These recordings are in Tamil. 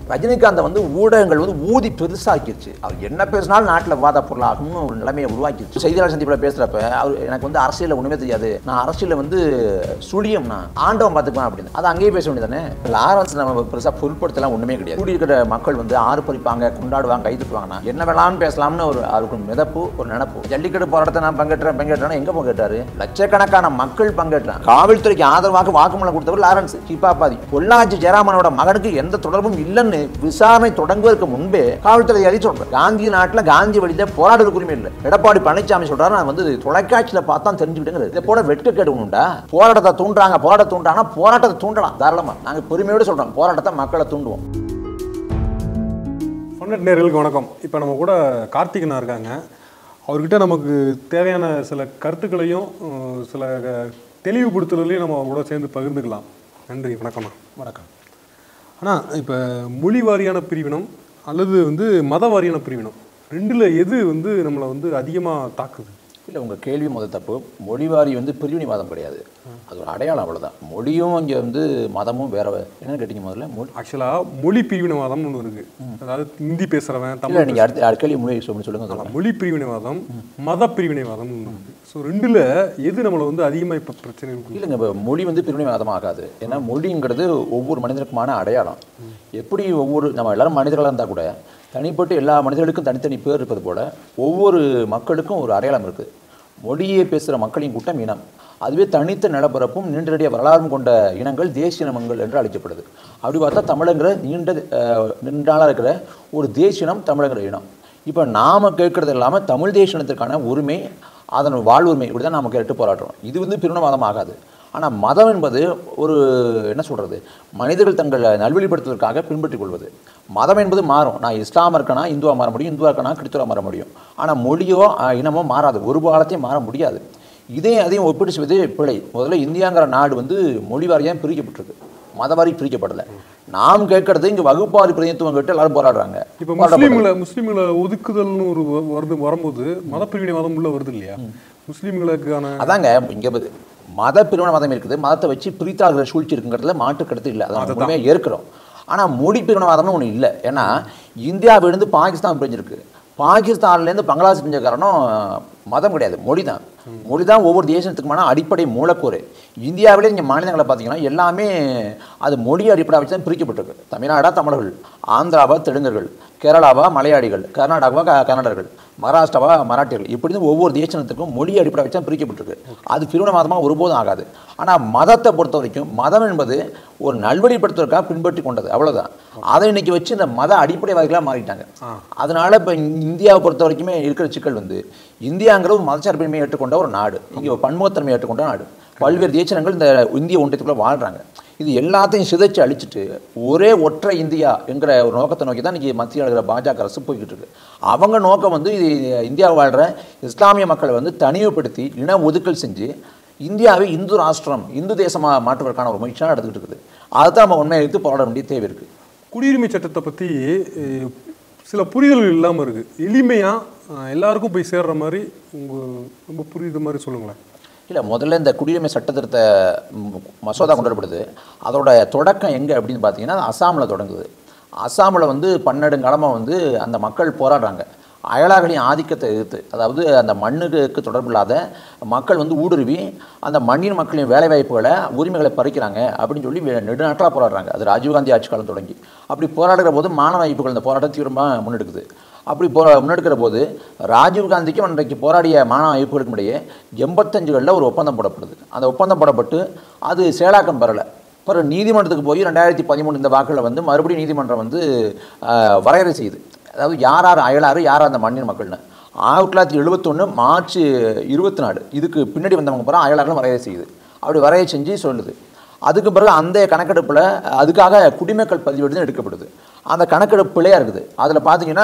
ரஜினிகாந்தை வந்து ஊடகங்கள் வந்து ஊதி பெருசாக்கிருச்சு அவர் என்ன பேசினாலும் நாட்டில் விவாத பொருளாகும்னு ஒரு நிலைமையை உருவாக்கிருச்சு செய்தியாளர் சந்திப்பில் பேசுகிறப்ப அவர் எனக்கு வந்து அரசியலில் ஒன்றுமே தெரியாது நான் அரசியலில் வந்து சுழியம் நான் ஆண்டவன் பார்த்துக்குவேன் அப்படின்னு அது அங்கேயே பேச வேண்டியதானே லாரன்ஸ் நம்ம பெருசாக பொருட்படுத்தலாம் ஒன்றுமே கிடையாது கூடி இருக்கிற மக்கள் வந்து ஆறு பறிப்பாங்க கொண்டாடுவாங்க கை தட்டுவாங்கன்னா என்ன வேணாலும் பேசலாம்னு ஒரு அவருக்கு ஒரு மிதப்பு ஒரு நினப்பு ஜல்லிக்கட்டு போராட்டத்தை நான் பங்கேற்றேன் பங்கேற்றேன் எங்கே பங்கேற்றாரு லட்சக்கணக்கான மக்கள் பங்கேற்றான் காவல்துறைக்கு ஆதரவாக வாக்குமூலம் கொடுத்தவர் லாரன்ஸ் சிப்பாபாதி பொள்ளாச்சி ஜெயராமனோட மகனுக்கு எந்த தொடர்பும் இல்லைன்னு விசாரணை தொடங்குவதற்கு முன்பே காவல்துறை அதிகாரி சொல்றாரு காந்தி நாட்டில் காந்தி வழியில போராடுறதுக்கு உரிமை இல்லை எடப்பாடி பழனிசாமி சொல்றாரு நான் வந்து தொலைக்காட்சியில் பார்த்தா தெரிஞ்சுக்கிட்டேங்கிறது இதை போல வெட்டுக்கேடு உண்டா போராட்டத்தை தூண்டுறாங்க போராட்டத்தை தூண்டாங்கன்னா போராட்டத்தை தூண்டலாம் தாராளமா நாங்க பெருமையோடு சொல்றோம் போராட்டத்தை மக்களை தூண்டுவோம் பொன்னட் நேர்களுக்கு வணக்கம் இப்போ நம்ம கூட கார்த்திகனா இருக்காங்க அவர்கிட்ட நமக்கு தேவையான சில கருத்துக்களையும் அஹ், சில க- தெளிவுபடுத்துதலையும் நம்ம அவங்க கூட சேர்ந்து பகிர்ந்துக்கலாம் நன்றி வணக்கம்ண்ணா வணக்கம் ஆனால் இப்போ மொழி வாரியான பிரிவினம் அல்லது வந்து மத வாரியான பிரிவினம் ரெண்டில் எது வந்து நம்மளை வந்து அதிகமாக தாக்குது இல்லை உங்கள் கேள்வி முதல் தப்பு மொழிவாரி வந்து பிரிவினைவாதம் கிடையாது அது ஒரு அடையாளம் அவ்வளவுதான் மொழியும் இங்கே வந்து மதமும் வேற என்னன்னு கேட்டீங்க முதல்ல மொழி ஆக்சுவலாக மொழி பிரிவினைவாதம்னு ஒன்று இருக்குது அதாவது ஹிந்தி பேசுகிறவன் இல்லை தமிழ் நீங்கள் அடுத்த அடுத்த கேள்வி மொழி சொல்லி சொல்லுங்க சொல்லுங்க மொழி பிரிவினைவாதம் மத பிரிவினைவாதம் ஸோ ரெண்டில் எது நம்மளை வந்து அதிகமாக இப்போ பிரச்சனை இருக்கு இல்லைங்க இப்போ மொழி வந்து பிரிவினைவாதம் ஆகாது ஏன்னா மொழிங்கிறது ஒவ்வொரு மனிதனுக்குமான அடையாளம் எப்படி ஒவ்வொரு நம்ம எல்லாரும் மனிதர்களாக இருந்தால் கூட தனிப்பட்டு எல்லா மனிதர்களுக்கும் தனித்தனி பேர் இருப்பது போல ஒவ்வொரு மக்களுக்கும் ஒரு அடையாளம் இருக்குது மொழியை பேசுகிற மக்களின் கூட்டம் இனம் அதுவே தனித்த நிலப்பரப்பும் நீண்டடிய வரலாறும் கொண்ட இனங்கள் தேசிய இனங்கள் என்று அழைக்கப்படுது அப்படி பார்த்தா தமிழங்கிற நீண்ட அஹ், நீண்டாளாக இருக்கிற ஒரு தேசிய இனம் தமிழங்கிற இனம் இப்போ நாம் கேட்கறது இல்லாமல் தமிழ் தேசிய இனத்திற்கான உரிமை அதன் வாழ்வுரிமை இப்படி தான் நாம் கேட்டு போராடுறோம் இது வந்து பிரிவினவாதம் ஆகாது ஆனால் மதம் என்பது ஒரு என்ன சொல்கிறது மனிதர்கள் தங்களை நல்வழிப்படுத்துவதற்காக பின்பற்றிக் கொள்வது மதம் என்பது மாறும் நான் இஸ்லாமாக இருக்கனா இந்துவாக மாற முடியும் இந்துவாக இருக்கனா கிறிஸ்துவாக மாற முடியும் ஆனால் மொழியோ அஹ், இனமோ மாறாது ஒரு காலத்தையும் மாற முடியாது இதே அதையும் ஒப்பிட்டு செய்வது பிழை முதல்ல இந்தியாங்கிற நாடு வந்து மொழி வாரியாக பிரிக்கப்பட்டிருக்கு மதவாரி பிரிக்கப்படலை நாம் கேட்கறது இங்கே வகுப்பாரி பிரதிநிதித்துவம் கேட்டு எல்லாரும் போராடுறாங்க இப்போ முஸ்லீம்களை முஸ்லீம்களை ஒதுக்குதல்னு ஒரு வ- வருது வரும்போது மத பிரிவினைவாதம் உள்ள வருது இல்லையா முஸ்லீம்களுக்கான அதாங்க இங்கே மத பிரிவினை மதம் இருக்குது மதத்தை வச்சு பிரித்தாளுகிற சூழ்ச்சி இருக்குங்கிறதுல மாற்று கருத்து இல்லை அதை நம்ம முழுமையாக ஏற்கிறோம் ஆனால் மொழி பிரிவினவாதம்னு ஒன்று இல்லை ஏன்னா இந்தியாவிலிருந்து பாகிஸ்தான் பிரிஞ்சிருக்கு பாகிஸ்தான்லேருந்து பங்களாதேஷ் பிரிஞ்ச காரணம் மதம் கிடையாது மொழி தான் மொழி தான் ஒவ்வொரு தேசத்துக்குமான அடிப்படை மூலக்கூறு இந்தியாவிலே இங்கே மாநிலங்களை பார்த்தீங்கன்னா எல்லாமே அது மொழி அடிப்படையாக வச்சு தான் பிரிக்கப்பட்டிருக்கு தமிழ்நாடா தமிழர்கள் ஆந்திராவா தெலுங்கர்கள் கேரளாவா மலையாளிகள் கர்நாடகாவா க- கன்னடர்கள் மகாராஷ்டிராவா மராட்டியர்கள் இப்படி இருந்து ஒவ்வொரு தேசத்துக்கும் மொழி அடிப்படை வச்சு தான் பிரிக்கப்பட்டிருக்கு அது பிரிவினவாதமாக ஒருபோதும் ஆகாது ஆனால் மதத்தை பொறுத்த வரைக்கும் மதம் என்பது ஒரு நல்வழிப்படுத்துவதற்காக பின்பற்றி கொண்டது அவ்வளவுதான் அதை இன்னைக்கு வச்சு இந்த மத அடிப்படைவாதிகளாக மாறிட்டாங்க அதனால இப்போ இந்தியாவை பொறுத்த வரைக்குமே இருக்கிற சிக்கல் வந்து இந்தியாங்கிற ஒரு மதச்சார்பின்மையை ஏற்றுக்கொண்ட ஒரு நாடு இங்கே ஒரு பன்முகத்தன்மையை ஏற்றுக்கொண்ட நாடு பல்வேறு தேசங்கள் இந்த இந்திய ஒன்றியத்துக்குள்ள வாழ்றாங்க இது எல்லாத்தையும் சிதைச்சு அழிச்சிட்டு ஒரே ஒற்றை இந்தியா என்கிற ஒரு நோக்கத்தை நோக்கி தான் இன்றைக்கி மத்திய ஆளுகிற பாஜக அரசு போய்கிட்டு இருக்கு அவங்க நோக்கம் வந்து இது இந்தியாவில் வாழ்கிற இஸ்லாமிய மக்களை வந்து தனிமைப்படுத்தி இன ஒதுக்கல் செஞ்சு இந்தியாவை இந்து ராஷ்டிரம் இந்து தேசமாக மாற்றுவதற்கான ஒரு முயற்சியாக நடந்துகிட்டு இருக்குது அதுதான் நம்ம உண்மையை எடுத்து போராட வேண்டிய தேவை இருக்குது குடியுரிமை சட்டத்தை பற்றி அஹ், சில புரிதல்கள் இல்லாமல் இருக்கு எளிமையாக எல்லாருக்கும் போய் சேர்ற மாதிரி உங்கள் ரொம்ப புரியுது மாதிரி சொல்லுங்களேன் இல்லை முதல்ல இந்த குடியுரிமை சட்டத்திருத்த ம், மசோதா கொண்டு வரப்படுது அதோட தொடக்கம் எங்கே அப்படின்னு பார்த்தீங்கன்னா அசாமில் தொடங்குது அசாமில் வந்து பன்னெடுங்காலமாக வந்து அந்த மக்கள் போராடுறாங்க அயலார்களின் ஆதிக்கத்தை எதிர்த்து அதாவது அந்த மண்ணுக்கு தொடர்பில்லாத மக்கள் வந்து ஊடுருவி அந்த மண்ணின் மக்களின் வேலைவாய்ப்புகளை உரிமைகளை பறிக்கிறாங்க அப்படின்னு சொல்லி வே- நெடுநாட்களாக போராடுறாங்க அது ராஜீவ்காந்தி ஆட்சி காலம் தொடங்கி அப்படி போராடுகிற போது மாணவ அமைப்புகள் இந்த போராட்டம் தீவிரமாக முன்னெடுக்குது அப்படி போ முன்னெடுக்கிற போது ராஜீவ்காந்திக்கும் அன்றைக்கு போராடிய மாணவ அமைப்புகளுக்கும் இடையே எண்பத்தஞ்சுகளில் ஒரு ஒப்பந்தம் போடப்படுது அந்த ஒப்பந்தம் போடப்பட்டு அது செயலாக்கம் பெறலை பிறகு நீதிமன்றத்துக்கு போய் ரெண்டாயிரத்தி பதிமூணு இந்த வாக்கில் வந்து மறுபடியும் நீதிமன்றம் வந்து ஆஹ், வரையறை செய்யுது அதாவது யார் யார் அயலாறு யார் அந்த மண்ணின் மக்கள்னு ஆயிரத்தி தொள்ளாயிரத்தி எழுபத்தொன்று மார்ச் இருபத்தி நாலு இதுக்கு பின்னாடி வந்தவங்க பிறகு அயலாறும் வரையறை செய்யுது அப்படி வரைய செஞ்சு சொல்லுது அதுக்கு பிறகு அந்த கணக்கெடுப்பில் அதுக்காக குடிமக்கள் பதிவேடு எடுக்கப்படுது அந்த கணக்கெடுப்பு பிழையாக இருக்குது அதில் பார்த்தீங்கன்னா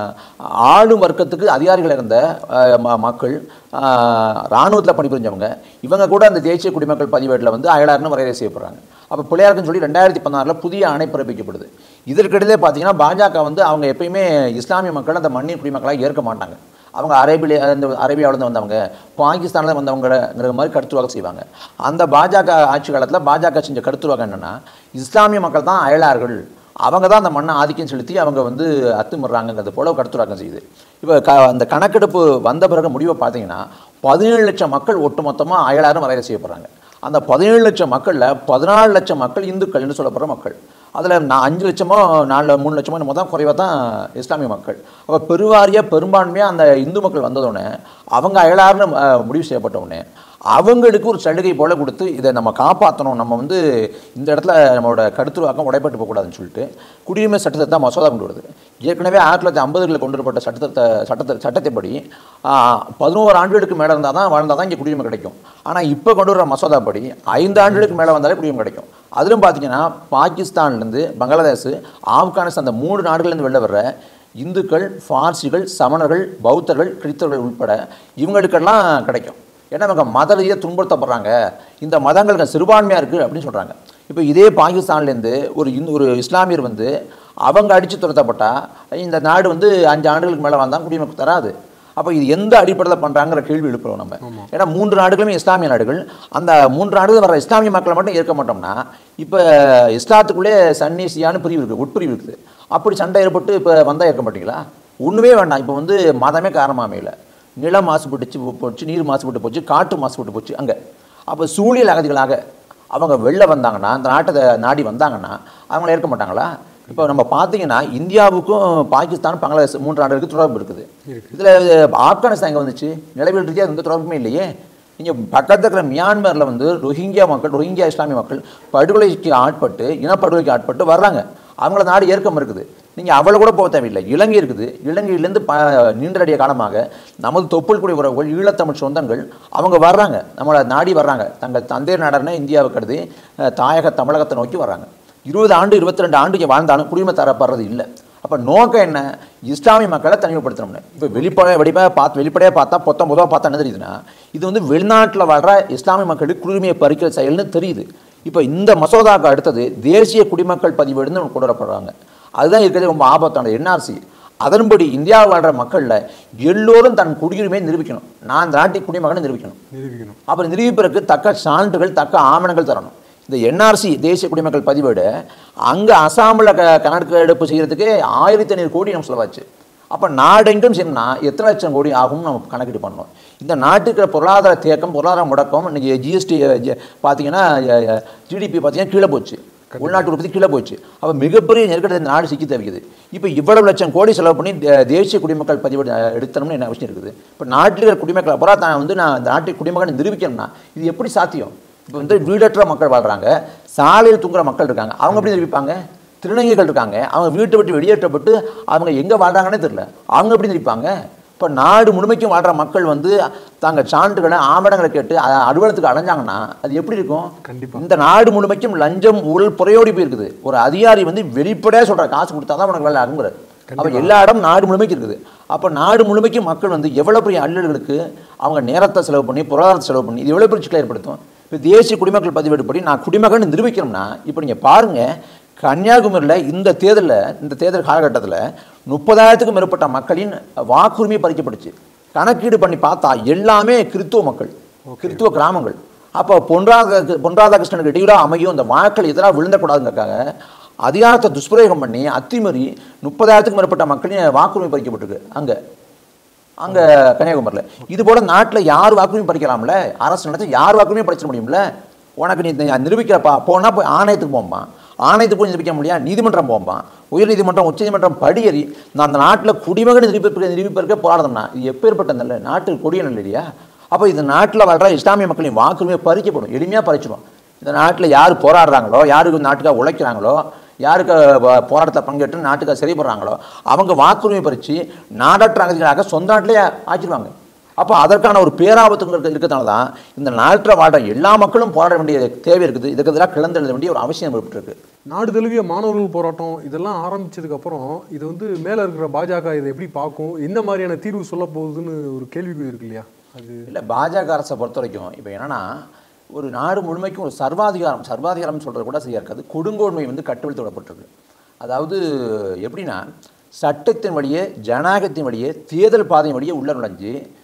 ஆளும் வர்க்கத்துக்கு அதிகாரிகள் இருந்த அஹ், ம- மக்கள் இராணுவத்தில் பணிபுரிஞ்சவங்க இவங்க கூட அந்த தேசிய குடிமக்கள் பதிவேட்டில் வந்து அயலார்னு வரையறை செய்யப்படுறாங்க அப்போ பிள்ளையாருக்குன்னு சொல்லி ரெண்டாயிரத்தி பதினாறில் புதிய ஆணை பிறப்பிக்கப்படுது இதற்கிடையிலே பார்த்தீங்கன்னா பாஜக வந்து அவங்க எப்பயுமே இஸ்லாமிய மக்கள் அந்த மண்ணின் குடிமக்களாக ஏற்க மாட்டாங்க அவங்க அரேபிய அந்த அரேபியாவிலேருந்து வந்தவங்க பாகிஸ்தானில் வந்தவங்கிற மாதிரி கருத்துருவாக செய்வாங்க அந்த பாஜக ஆட்சி காலத்தில் பாஜக செஞ்ச கருத்துருவாக என்னென்னா இஸ்லாமிய மக்கள் தான் அயலார்கள் அவங்க தான் அந்த மண்ணை ஆதிக்கம் செலுத்தி அவங்க வந்து அத்துமிடுறாங்கங்கிறது போல கடத்துறாக்கம் செய்யுது இப்போ க அந்த கணக்கெடுப்பு வந்த பிறகு முடிவை பார்த்தீங்கன்னா பதினேழு லட்சம் மக்கள் ஒட்டுமொத்தமாக அயலாயிரம் வரைய செய்யப்படுறாங்க அந்த பதினேழு லட்சம் மக்களில் பதினாலு லட்சம் மக்கள் இந்துக்கள்னு சொல்லப்படுற மக்கள் அதில் நான் அஞ்சு லட்சமோ நாலு மூணு லட்சமோ என்னமோ தான் குறைவாக தான் இஸ்லாமிய மக்கள் அப்போ பெருவாரியாக பெரும்பான்மையாக அந்த இந்து மக்கள் வந்ததோடனே அவங்க அயலார்னு அஹ், முடிவு செய்யப்பட்ட உடனே அவங்களுக்கு ஒரு சலுகை போல கொடுத்து இதை நம்ம காப்பாற்றணும் நம்ம வந்து இந்த இடத்துல நம்மளோட கருத்துருவாக்கம் உடைப்பட்டு போகக்கூடாதுன்னு சொல்லிட்டு குடியுரிமை சட்டத்தை தான் மசோதா கொண்டு வருது ஏற்கனவே ஆயிரத்தி தொள்ளாயிரத்தி ஐம்பதுகளில் கொண்டு வரப்பட்ட சட்டத்தை சட்டத்தை சட்டத்தைப்படி பதினோரு ஆண்டுகளுக்கு மேலே இருந்தால் தான் வாழ்ந்தால் தான் இங்கே குடியுரிமை கிடைக்கும் ஆனால் இப்போ கொண்டு வர மசோதா படி ஐந்து ஆண்டுகளுக்கு மேலே வந்தாலே குடியுரிமை கிடைக்கும் அதிலும் பார்த்தீங்கன்னா பாகிஸ்தான்லேருந்து பங்களாதேஷ் ஆப்கானிஸ்தான் அந்த மூணு நாடுகள்லேருந்து வெளில வர்ற இந்துக்கள் பார்சிகள் சமணர்கள் பௌத்தர்கள் கிறிஸ்தவர்கள் உட்பட இவங்களுக்கெல்லாம் கிடைக்கும் ஏன்னா அவங்க மத ரீதியாக துன்புறுத்தப்படுறாங்க இந்த மதங்களுக்கு சிறுபான்மையாக இருக்குது அப்படின்னு சொல்கிறாங்க இப்போ இதே பாகிஸ்தான்லேருந்து ஒரு இந்து ஒரு இஸ்லாமியர் வந்து அவங்க அடித்து துரத்தப்பட்டா இந்த நாடு வந்து அஞ்சு ஆண்டுகளுக்கு மேலே வந்தால் குடியுரிமை தராது அப்போ இது எந்த அடிப்படையில் பண்ணுறாங்கிற கேள்வி எழுப்புறோம் நம்ம ஏன்னா மூன்று நாடுகளுமே இஸ்லாமிய நாடுகள் அந்த மூன்று நாடுகள் வர இஸ்லாமிய மக்களை மட்டும் ஏற்க மாட்டோம்னா இப்போ இஸ்லாத்துக்குள்ளே சன்னி சியான்னு பிரிவு இருக்குது உட்பிரிவு இருக்குது அப்படி சண்டை ஏற்பட்டு இப்போ வந்தால் ஏற்க மாட்டீங்களா ஒன்றுமே வேண்டாம் இப்போ வந்து மதமே காரணமாக அமையல நிலம் மாசுபட்டுச்சு போ- போச்சு நீர் மாசுபட்டு போச்சு காற்று மாசுபட்டு போச்சு அங்கே அப்போ சூழியல் அகதிகளாக அவங்க வெளில வந்தாங்கன்னா அந்த நாட்டை நாடி வந்தாங்கன்னா அவங்கள ஏற்க மாட்டாங்களா இப்போ நம்ம பார்த்தீங்கன்னா இந்தியாவுக்கும் பாகிஸ்தான் பங்களாதேஷ் மூன்று நாடுகளுக்கு தொடர்பு இருக்குது இதில் ஆப்கானிஸ்தான் எங்கே வந்துச்சு நிலவியல் ரீதியாக எந்த தொடர்புமே இல்லையே நீங்கள் பக்கத்தில் இருக்கிற மியான்மரில் வந்து ரோஹிங்கியா மக்கள் ரோஹிங்கியா இஸ்லாமிய மக்கள் படுகொலைக்கு ஆட்பட்டு இனப்படுகொலைக்கு ஆட்பட்டு வர்றாங்க அவங்கள நாடு ஏற்க மறுக்குது நீங்கள் அவளை கூட போக தேவையில்லை இலங்கை இருக்குது இலங்கையிலேருந்து ப நீண்டடிய காலமாக நமது தொப்புள் குடி உறவுகள் ஈழத்தமிழ் சொந்தங்கள் அவங்க வர்றாங்க நம்மளை நாடி வர்றாங்க தங்கள் தந்தையர் நாடனை இந்தியாவை கருதி அஹ், தாயக தமிழகத்தை நோக்கி வர்றாங்க இருபது ஆண்டு இருபத்தி ரெண்டு ஆண்டு இங்கே வாழ்ந்தாலும் குடியுரிமை தரப்படுறது இல்லை அப்போ நோக்கம் என்ன இஸ்லாமிய மக்களை தனிமைப்படுத்தணும்னு இப்போ வெளிப்படையாக வெளிப்படையாக பார்த்து வெளிப்படையாக பார்த்தா பொத்தம் பொதுவாக பார்த்தா என்ன தெரியுதுன்னா இது வந்து வெளிநாட்டில் வாழ்கிற இஸ்லாமிய மக்களுக்கு குடியுரிமையை பறிக்கிற செயல்னு தெரியுது இப்போ இந்த மசோதாவுக்கு அடுத்தது தேசிய குடிமக்கள் பதிவேடுன்னு ஒன்று கொண்டு வரப்படுறாங்க அதுதான் இருக்கிறது ரொம்ப ஆபத்தானது என்ஆர்சி அதன்படி இந்தியாவில் வாழ்கிற மக்களில் எல்லோரும் தன் குடியுரிமையை நிரூபிக்கணும் நான் இந்த நாட்டின் குடிமகனை நிரூபிக்கணும் நிரூபிக்கணும் அப்புறம் நிரூபிப்பதற்கு தக்க சான்றுகள் தக்க ஆவணங்கள் தரணும் இந்த என்ஆர்சி தேசிய குடிமக்கள் பதிவேடு அங்கே அசாமில் க கணக்கெடுப்பு செய்கிறதுக்கு ஆயிரத்தி ஐநூறு கோடி நம்ம செலவாச்சு அப்போ நாடெங்கும் செய்யணும்னா எத்தனை லட்சம் கோடி ஆகும்னு நம்ம கணக்கீடு பண்ணணும் இந்த நாட்டுக்கு இருக்கிற பொருளாதார தேக்கம் பொருளாதார முடக்கம் இன்னைக்கு ஜிஎஸ்டி பார்த்தீங்கன்னா ஜிடிபி பார்த்தீங்கன்னா கீழே போச்சு உள்நாட்டு உற்பத்தி கீழே போச்சு அப்போ மிகப்பெரிய நெருக்கடி இந்த நாடு சிக்கி தவிக்குது இப்போ இவ்வளவு லட்சம் கோடி செலவு பண்ணி தே- தேசிய குடிமக்கள் பதிவு அஹ், எடுத்தணும்னு என்ன அவசியம் இருக்குது இப்போ நாட்டில் இருக்கிற குடிமக்கள் அப்புறம் தான் வந்து நான் இந்த நாட்டு குடிமகனை நிரூபிக்கணும்னா இது எப்படி சாத்தியம் இப்போ வந்து வீடற்ற மக்கள் வாழ்றாங்க சாலையில் தூங்குற மக்கள் இருக்காங்க அவங்க எப்படி நிரூபிப்பாங்க திருநங்கைகள் இருக்காங்க அவங்க வீட்டை விட்டு வெளியேற்றப்பட்டு அவங்க எங்கே வாழ்றாங்கன்னே தெரியல அவங்க எப்படி நிரூபிப்பாங்க இப்போ நாடு முழுமைக்கும் வாழ்கிற மக்கள் வந்து தாங்க சான்றுகளை ஆவணங்களை கேட்டு அ- அலுவலகத்துக்கு அடைஞ்சாங்கன்னா அது எப்படி இருக்கும் கண்டிப்பா. இந்த நாடு முழுமைக்கும் லஞ்சம் ஊழல் புறையோடி போயிருக்குது ஒரு அதிகாரி வந்து வெளிப்படையாக சொல்ற காசு கொடுத்தா தான் உனக்கு வேலை ஆகுங்கிறார் அப்போ எல்லா இடம் நாடு முழுமைக்கும் இருக்குது அப்போ நாடு முழுமைக்கும் மக்கள் வந்து எவ்வளோ பெரிய அல்லல்களுக்கு அவங்க நேரத்தை செலவு பண்ணி பொருளாதாரத்தை செலவு பண்ணி இது எவ்வளோ பெரிய சிக்கலை ஏற்படுத்தும் இப்போ தேசிய குடிமக்கள் பதிவேடுபடி நான் குடிமகன் நிரூபிக்கணும்னா இப்போ நீங்கள் பாருங்கள் கன்னியாகுமரியில் இந்த தேர்தலில் இந்த தேர்தல் காலகட்டத்தில் முப்பதாயிரத்துக்கும் மேற்பட்ட மக்களின் வாக்குரிமை பறிக்கப்பட்டுச்சு கணக்கீடு பண்ணி பார்த்தா எல்லாமே கிறித்துவ மக்கள் கிறித்துவ கிராமங்கள் அப்போ பொன் ராதா பொன் ராதாகிருஷ்ணனுக்கு இடையூறாக அமையும் இந்த வாக்கள் இதெல்லாம் விழுந்தக்கூடாதுங்கிறக்காக அதிகாரத்தை துஷ்பிரயோகம் பண்ணி அத்துமீறி முப்பதாயிரத்துக்கும் மேற்பட்ட மக்களின் வாக்குரிமை பறிக்கப்பட்டிருக்கு அங்கே அங்கே கன்னியாகுமரியில் இது போல நாட்டில் யார் வாக்குரிமை பறிக்கலாம்ல அரசு நடத்தி யார் வாக்குரிமை பறிச்சிட முடியும்ல உனக்கு நீ இந்த நிரூபிக்கிறப்பா போனால் போய் ஆணையத்துக்கு போம்மா ஆணையத்துக்கு போய் நிரூபிக்க முடியாது நீதிமன்றம் போம்மா உயர்நீதிமன்றம் உச்சநீதிமன்றம் படியேறி நான் அந்த நாட்டில் குடிமகன் நிரூபிப்ப நிரூபிப்பதற்கே போராடணும்னா இது எப்பேற்பட்ட நல்ல நாட்டு கொடிய நல்ல இல்லையா அப்போ இந்த நாட்டில் வாழ்கிற இஸ்லாமிய மக்களின் வாக்குரிமை பறிக்கப்படும் எளிமையாக பறிச்சிடும் இந்த நாட்டில் யார் போராடுறாங்களோ யாருக்கு இந்த நாட்டுக்காக உழைக்கிறாங்களோ யாருக்கு வ- போராட்டத்தில் பங்கேற்று நாட்டுக்காக சரிப்படுறாங்களோ அவங்க வாக்குரிமை பறித்து நாடற்ற அகதிகளாக சொந்த நாட்டிலேயே ஆக்கிடுவாங்க அப்போ அதற்கான ஒரு பேராபத்து இருக்க இருக்கிறதுனால தான் இந்த நாட்டில் வாழ்ற எல்லா மக்களும் போராட வேண்டிய தேவை இருக்குது இதுக்கு எதிராக கிளந்தெழுத வேண்டிய ஒரு அவசியம் ஏற்பட்டிருக்கு நாடு தழுவிய மாணவர்கள் போராட்டம் இதெல்லாம் ஆரம்பிச்சதுக்கு அப்புறம் இது வந்து மேல இருக்கிற பாஜக இதை எப்படி பார்க்கும் எந்த மாதிரியான தீர்வு சொல்ல போகுதுன்னு ஒரு கேள்வி இருக்கு இல்லையா அது இல்லை பாஜக அரசை பொறுத்த வரைக்கும் இப்போ என்னன்னா ஒரு நாடு முழுமைக்கும் ஒரு சர்வாதிகாரம் சர்வாதிகாரம் சொல்கிறது கூட சரியா இருக்காது கொடுங்கோன்மை வந்து கட்டுப்படுத்தி விடப்பட்டிருக்கு அதாவது எப்படின்னா சட்டத்தின் வழியே ஜனநாயகத்தின் வழியே தேர்தல் பாதையின் வழியே உள்ள நுழைஞ்சு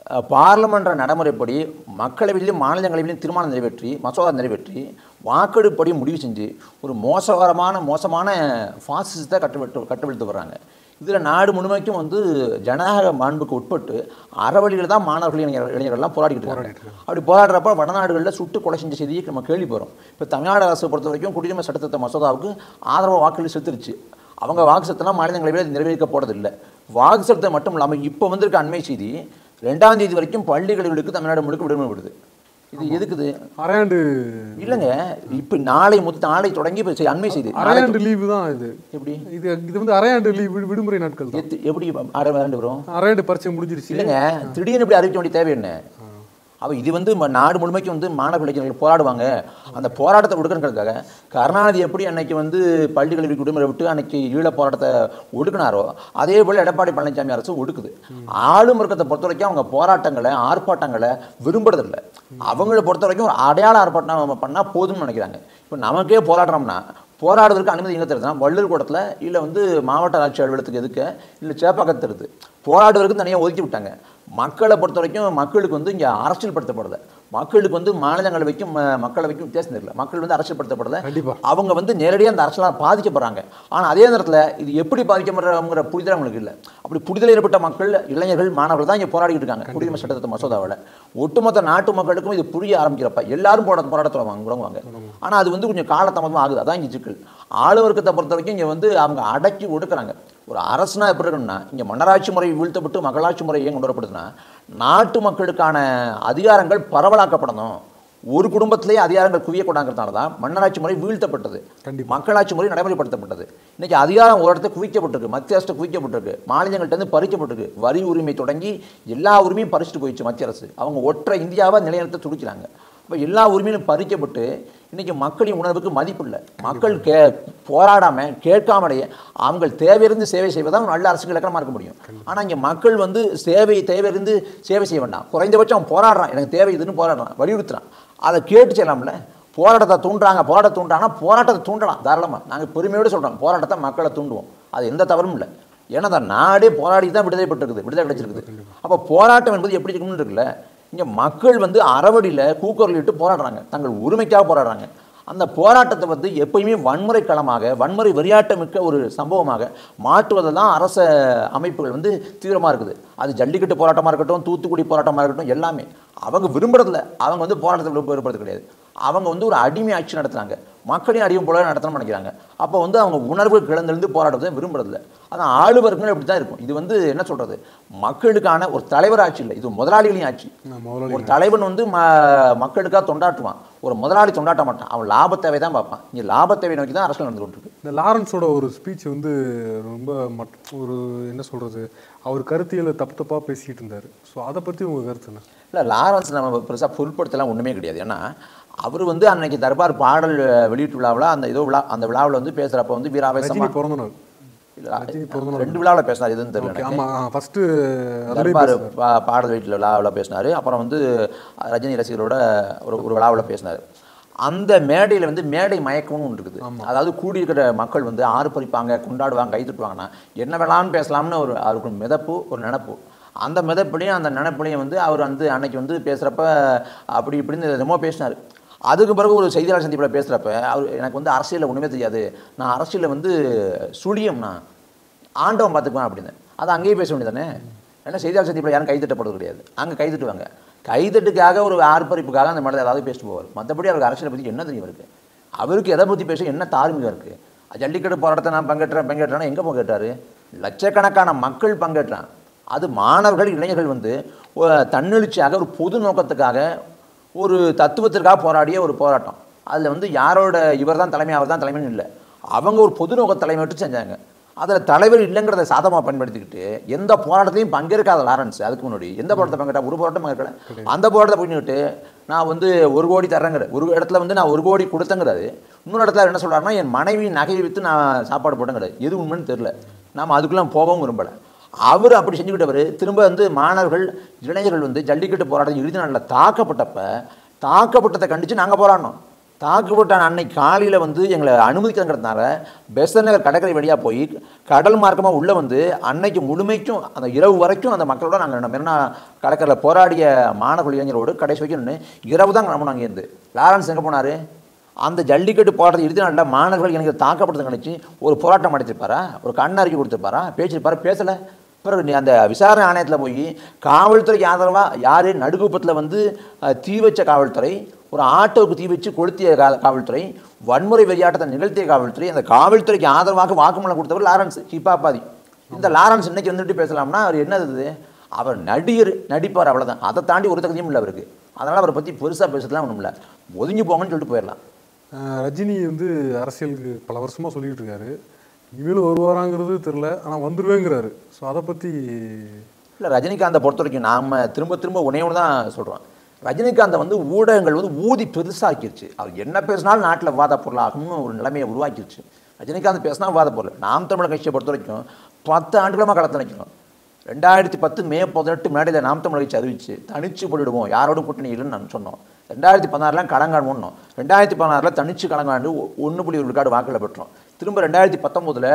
அஹ், பார்லிமென்ற நடைமுறைப்படி மக்களவையிலும் மாநிலங்களவையிலும் தீர்மானம் நிறைவேற்றி மசோதா நிறைவேற்றி வாக்கெடுப்படி முடிவு செஞ்சு ஒரு மோசகரமான மோசமான ஃபாசிசத்தை கட்டுவிட்டு கட்டுவிழ்த்து வர்றாங்க இதில் நாடு முழுமைக்கும் வந்து ஜனநாயக மாண்புக்கு உட்பட்டு அறவழியில் தான் மாணவர்கள் இளைஞர் இளைஞர்கள்லாம் போராடிக்கிட்டு இருக்காங்க அப்படி போராடுறப்ப வடநாடுகளில் சுட்டு கொலை செஞ்ச செய்தியை நம்ம கேள்விப்படுறோம் இப்போ தமிழ்நாடு அரசை பொறுத்த வரைக்கும் குடியுரிமை சட்டத்திட்ட மசோதாவுக்கு ஆதரவு வாக்குகள் செலுத்திருச்சு அவங்க வாக்கு செலுத்தினா மாநிலங்களவையில் நிறைவேற்க போறதில்லை வாக்கு செலுத்த மட்டும் இல்லாமல் இப்போ வந்திருக்க அண்மை செய்தி ரெண்டாம் தேதி வரைக்கும் பள்ளி கல்விகளுக்கு தமிழ்நாடு முழுக்க விடுமுறை விடுது இது எதுக்குது அரையாண்டு இல்லைங்க இப்போ நாளை முத்து நாளை தொடங்கி இப்போ செய்- அண்மை செய்தி நாளை அரையாண்டு லீவு தான் இது எப்படி இது இது வந்து அரையாண்டு லீவ் விடுமுறை நாட்கள் தான் எத்து- எப்படி ஆறு ரெண்டு வரும் அரையாண்டு பரீட்சை முடிஞ்சிருச்சு இல்லைங்க திடீர்னு இப்படி அறிவிக்க வேண்டிய தேவை என்ன அப்போ இது வந்து ம- நாடு முழுமைக்கும் வந்து மாணவ இளைஞர்கள் போராடுவாங்க அந்த போராட்டத்தை ஒடுக்கணுங்கிறதுக்காக கருணாநிதி எப்படி அன்னைக்கு வந்து பள்ளி கல்விக்கு விடுமுறை விட்டு அன்னைக்கு ஈழ போராட்டத்தை ஒடுக்கினாரோ அதே போல் எடப்பாடி பழனிசாமி அரசு ஒடுக்குது ஆளும் வர்க்கத்தை பொறுத்த வரைக்கும் அவங்க போராட்டங்களை ஆர்ப்பாட்டங்களை விரும்புறதில்லை அவங்கள பொறுத்த வரைக்கும் ஒரு அடையாள ஆர்ப்பாட்டம் பண்ணால் போதும்னு நினைக்கிறாங்க இப்போ நமக்கே போராடுறோம்னா போராடுறதுக்கு அனுமதி எங்கே தருதுன்னா வள்ளூர் கூடத்தில் இல்லை வந்து மாவட்ட ஆட்சி அலுவலகத்துக்கு எதுக்க இல்லை சேப்பாக்கத்து தருது போராடுவதற்கு தனியாக ஒதுக்கி விட்டாங்க மக்களை பொறுத்த வரைக்கும் மக்களுக்கு வந்து இங்கே அரசியல் படுத்தப்படலை மக்களுக்கு வந்து மாநிலங்களவைக்கும் ம- மக்களவைக்கும் வித்தியாசம் தெரியல மக்கள் வந்து அரசியல் படுத்தப்படலை கண்டிப்பா. அவங்க வந்து நேரடியாக அந்த அரசியலால் பாதிக்கப்படுறாங்க ஆனால் அதே நேரத்தில் இது எப்படி பாதிக்கப்படுறாங்கிற புரிதல் அவங்களுக்கு இல்லை அப்படி புரிதல் ஏற்பட்ட மக்கள் இளைஞர்கள் மாணவர்கள் தான் இங்கே போராடிட்டு இருக்காங்க குடியுரிமை சட்டத்தை மசோதாவில் ஒட்டுமொத்த நாட்டு மக்களுக்கும் இது புரிய ஆரம்பிக்கிறப்ப எல்லாரும் போராட்ட போராட்டத்தில் வாங்க தொடங்குவாங்க ஆனால் அது வந்து கொஞ்சம் காலதாமதமாக ஆகுது அதான் இங்கே சிக்கல் ஆளுவர்க்கத்தை பொறுத்த வரைக்கும் இங்கே வந்து அவங்க அடக்கி ஒடுக்குறாங்க ஒரு அரசுனா எப்படி இருக்கணும்னா இங்கே மன்னராட்சி முறை வீழ்த்தப்பட்டு மக்களாட்சி முறை ஏன் கொண்டு வரப்படுதுன்னா நாட்டு மக்களுக்கான அதிகாரங்கள் பரவலாக்கப்படணும் ஒரு குடும்பத்திலேயே அதிகாரங்கள் குவியக்கூடாங்கிறதுனால தான் மன்னராட்சி முறை வீழ்த்தப்பட்டது கண்டிப்பா. மக்களாட்சி முறை நடைமுறைப்படுத்தப்பட்டது இன்னைக்கு அதிகாரம் ஒரு இடத்துல குவிக்கப்பட்டிருக்கு மத்திய அரசு குவிக்கப்பட்டிருக்கு மாநிலங்கள்ட்ட இருந்து பறிக்கப்பட்டிருக்கு வரி உரிமை தொடங்கி எல்லா உரிமையும் பறிச்சுட்டு போயிடுச்சு மத்திய அரசு அவங்க ஒற்றை இந்தியாவை நிலைநிறுத்த துடிக்கிறாங்க அப்போ எல்லா உரிமையும் பறிக்கப்பட்டு இன்னைக்கு மக்களின் உணர்வுக்கு மதிப்பு இல்லை மக்கள் கே போராடாம கேட்காமலேயே அவங்க தேவையிருந்து சேவை செய்வதான் நல்ல அரசுக்கு இலக்கணமாக இருக்க முடியும் ஆனால் இங்கே மக்கள் வந்து சேவை தேவையிருந்து சேவை செய்ய வேண்டாம் குறைந்தபட்சம் அவன் போராடுறான் எனக்கு தேவை இதுன்னு போராடுறான் வலியுறுத்துறான் அதை கேட்டு செய்யலாம்ல போராட்டத்தை தூண்டுறாங்க போராட்டத்தை தூண்டுறாங்கன்னா போராட்டத்தை தூண்டலாம் தாராளமாக நாங்கள் பெருமையோடு சொல்கிறோம் போராட்டத்தை மக்களை தூண்டுவோம் அது எந்த தவறும் இல்லை ஏன்னா அந்த நாடே போராடி தான் விடுதலை பெற்றிருக்குது விடுதலை கிடைச்சிருக்குது அப்போ போராட்டம் என்பது எப்படி இருக்கணும்னு இருக்குல்ல இங்கே மக்கள் வந்து அறவழியில் கூக்குரலிட்டு போராடுறாங்க தங்கள் உரிமைக்காக போராடுறாங்க அந்த போராட்டத்தை வந்து எப்பயுமே வன்முறை களமாக வன்முறை வெறியாட்டமிக்க ஒரு சம்பவமாக மாற்றுவதில் தான் அரச அமைப்புகள் வந்து தீவிரமாக இருக்குது அது ஜல்லிக்கட்டு போராட்டமாக இருக்கட்டும் தூத்துக்குடி போராட்டமாக இருக்கட்டும் எல்லாமே அவங்க விரும்புறதில்ல அவங்க வந்து போராட்டத்தில் விரும்புறது கிடையாது அவங்க வந்து ஒரு அடிமை ஆட்சி நடத்துறாங்க மக்களையும் அடியும் போல நடத்தணும்னு நினைக்கிறாங்க அப்போ வந்து அவங்க உணர்வு கிளந்தெழுந்து போராடுறதை விரும்புறதில்ல அதான் ஆளுவர்கள் இப்படி தான் இருக்கும் இது வந்து என்ன சொல்றது மக்களுக்கான ஒரு தலைவர் ஆட்சி இல்லை இது முதலாளிகளின் ஆட்சி நான் முதலாளி ஒரு தலைவன் வந்து ம மக்களுக்காக தொண்டாட்டுவான் ஒரு முதலாளி தொண்டாட்ட மாட்டான் அவன் லாபத்தேவை தான் பார்ப்பான் இங்கே லாபத்தேவை நோக்கி தான் அரசியல் நடந்து கொண்டிருக்கு இந்த லாரன்ஸோட ஒரு ஸ்பீச் வந்து ரொம்ப மட் ஒரு என்ன சொல்றது அவர் கருத்தியலை தப்பு தப்பா பேசிக்கிட்டு இருந்தாரு ஸோ அதை பத்தி உங்க கருத்து என்ன இல்லை லாரன்ஸ் நம்ம பெருசாக பொருட்படுத்தலாம் ஒன்றுமே கிடையாது ஏன்னா அவர் வந்து அன்னைக்கு தர்பார் பாடல் வெளியீட்டு விழாவில் அந்த ஏதோ விழா அந்த விழாவில் வந்து பேசுகிறப்ப வந்து ரஜினி வீராவேசமா பிறந்த நாள் இல்ல, ரஜினி பிறந்த ரெண்டு விழாவில் பேசினார் எதுன்னு தெரியல ஓகே எனக்கு. ஆமா ஃபர்ஸ்ட் அதுலேயே தர்பார் பா- பாடல் வீட்டில் விழாவில் பேசினார் அப்புறம் வந்து ரஜினி ரசிகர்களோட ஒரு ஒரு விழாவில் பேசினார் அந்த மேடையில் வந்து மேடை மயக்கம்னு ஒன்று இருக்குது அதாவது கூடியிருக்கிற மக்கள் வந்து ஆர்ப்பரிப்பாங்க கொண்டாடுவாங்க கை தட்டுவாங்கன்னா என்ன வேணாலும் பேசலாம்னு ஒரு அவருக்கு ஒரு மிதப்பு ஒரு நினப்பு அந்த மிதப்புலையும் அந்த நினப்புலையும் வந்து அவர் வந்து அன்னைக்கு வந்து பேசுகிறப்ப அப்படி இப்படின்னு என்னமோ பேசினார் அதுக்கு பிறகு ஒரு செய்தியாளர் சந்திப்பில் பேசுகிறப்ப அவர் எனக்கு வந்து அரசியலில் ஒன்றுமே தெரியாது நான் அரசியலில் வந்து சுழியம்னா ஆண்டவன் பார்த்துக்குவான் அப்படின்னு அது அங்கேயே பேச வேண்டியதானே ஏன்னா செய்தியாளர் சந்திப்பில் யாரும் கைதட்டப்படுறது கிடையாது அங்கே கைதட்டுவாங்க கைதட்டுக்காக ஒரு ஆர்ப்பரிப்புக்காக அந்த மாதிரி ஏதாவது பேசிட்டு போவார் மற்றபடி அவருக்கு அரசியலை பற்றி என்ன தெரியும் இருக்கு அவருக்கு எதை பற்றி பேச என்ன தார்மீகம் இருக்குது ஜல்லிக்கட்டு போராட்டத்தை நான் பங்கேற்றேன் பங்கேற்றேன்னா எங்கே பங்கேற்றாரு லட்சக்கணக்கான மக்கள் பங்கேற்றான் அது மாணவர்கள் இளைஞர்கள் வந்து ஒ- தன்னெழுச்சியாக ஒரு பொது நோக்கத்துக்காக ஒரு தத்துவத்திற்காக போராடிய ஒரு போராட்டம் அதில் வந்து யாரோட இவர் தான் தலைமை அவர் தான் தலைமைன்னு இல்லை அவங்க ஒரு பொது நோக்க தலைமையிட்டு செஞ்சாங்க அதில் தலைவர் இல்லைங்கிறத சாதமாக பயன்படுத்திக்கிட்டு எந்த போராட்டத்தையும் பங்கேற்காத லாரன்ஸ் அதுக்கு முன்னாடி எந்த போராட்டத்தை பங்கேற்றா ஒரு போராட்டம் பங்கேற்கல அந்த போராட்டத்தை பண்ணிவிட்டு நான் வந்து ஒரு கோடி தர்றேங்கிற ஒரு இடத்துல வந்து நான் ஒரு கோடி கொடுத்தங்கிறாரு இன்னொரு இடத்துல என்ன சொல்கிறாருன்னா என் மனைவி நகையை விற்று நான் சாப்பாடு போட்டேங்கிறாரு எது உண்மைன்னு தெரில நாம் அதுக்குள்ளே போகவும் விரும்பலை அவர் அப்படி செஞ்சுக்கிட்டவர் திரும்ப வந்து மாணவர்கள் இளைஞர்கள் வந்து ஜல்லிக்கட்டு போராட்டம் இறுதி நாளில் தாக்கப்பட்டப்ப தாக்கப்பட்டதை கண்டித்து நாங்கள் போராடினோம் தாக்கப்பட்ட அன்னைக்கு காலையில் வந்து எங்களை அனுமதிக்கிறதுனால பெசன் நகர் கடற்கரை வழியாக போய் கடல் மார்க்கமாக உள்ளே வந்து அன்னைக்கு முழுமைக்கும் அந்த இரவு வரைக்கும் அந்த மக்களோட நாங்கள் மெரினா கடற்கரையில் போராடிய மாணவர்கள் இளைஞரோடு கடைசி வரைக்கும் நின்று இரவு தான் கிளம்பணும் அங்கேருந்து லாரன்ஸ் எங்கே போனார் அந்த ஜல்லிக்கட்டு போராட்டத்தை இறுதி நாளில் மாணவர்கள் எனக்கு தாக்கப்படுறது நினச்சி ஒரு போராட்டம் நடத்திருப்பாரா ஒரு கண் அறிக்கை கொடுத்துருப்பாரா பேசியிருப்பாரா பேசலை பிறகு நீ அந்த விசாரணை ஆணையத்தில் போய் காவல்துறைக்கு ஆதரவாக யார் நடுக்குப்பத்தில் வந்து அஹ், தீ வச்ச காவல்துறை ஒரு ஆட்டோவுக்கு தீ வச்சு கொளுத்திய கா- காவல்துறை வன்முறை வெறியாட்டத்தை நிகழ்த்திய காவல்துறை அந்த காவல்துறைக்கு ஆதரவாக வாக்குமூலம் கொடுத்தவர் லாரன்ஸ் ஹிப்பாபாதி இந்த லாரன்ஸ் இன்னைக்கு வந்துட்டு பேசலாம்னா அவர் என்னது இது? அவர் நடிகர் நடிப்பார் அவ்வளோதான் அதை தாண்டி ஒரு தகுதியும் இல்லை அவருக்கு அதனால் அவரை பற்றி பெருசாக பேசுறதுலாம் ஒன்றும் இல்லை ஒதுங்கி போங்கன்னு சொல்லிட்டு போயிடலாம் அஹ் ரஜினி வந்து அரசியலுக்கு பல வருஷமாக சொல்லிட்டு இருக்காரு இனிமேலும் வருவாராங்கிறது தெரில ஆனால் வந்துருவேங்கிறாரு ஸோ அதை பற்றி இல்லை ரஜினிகாந்தை பொறுத்த வரைக்கும் நாம் திரும்ப திரும்ப ஒன்னே ஒன்று தான் சொல்கிறோம் ரஜினிகாந்தை வந்து ஊடகங்கள் வந்து ஊதி பெருசாக்கிருச்சு அவர் என்ன பேசினாலும் நாட்டில் விவாத பொருளாகும்னு ஒரு நிலைமையை உருவாக்கிருச்சு ரஜினிகாந்த் பேசினா விவாத பொருள் நாம் தமிழர் கட்சியை பொறுத்த வரைக்கும் பத்து ஆண்டுகளமாக களத்தில் நிற்கணும் ரெண்டாயிரத்தி பத்து மே பதினெட்டு மேடையில் நாம் தமிழர் கட்சி அறிவிச்சு தனிச்சு போட்டுடுவோம் யாரோட கூட்டணி இல்லைன்னு நான் சொன்னோம் ரெண்டாயிரத்தி பதினாறுலாம் களங்காணுன்னோம் ரெண்டாயிரத்தி பதினாறில் தனிச்சு களங்காண்டு ஒன்று புள்ளி ஒரு விழுக்காடு வாக்கில் பெற்றோம் திரும்ப ரெண்டாயிரத்தி பத்தொம்போதில்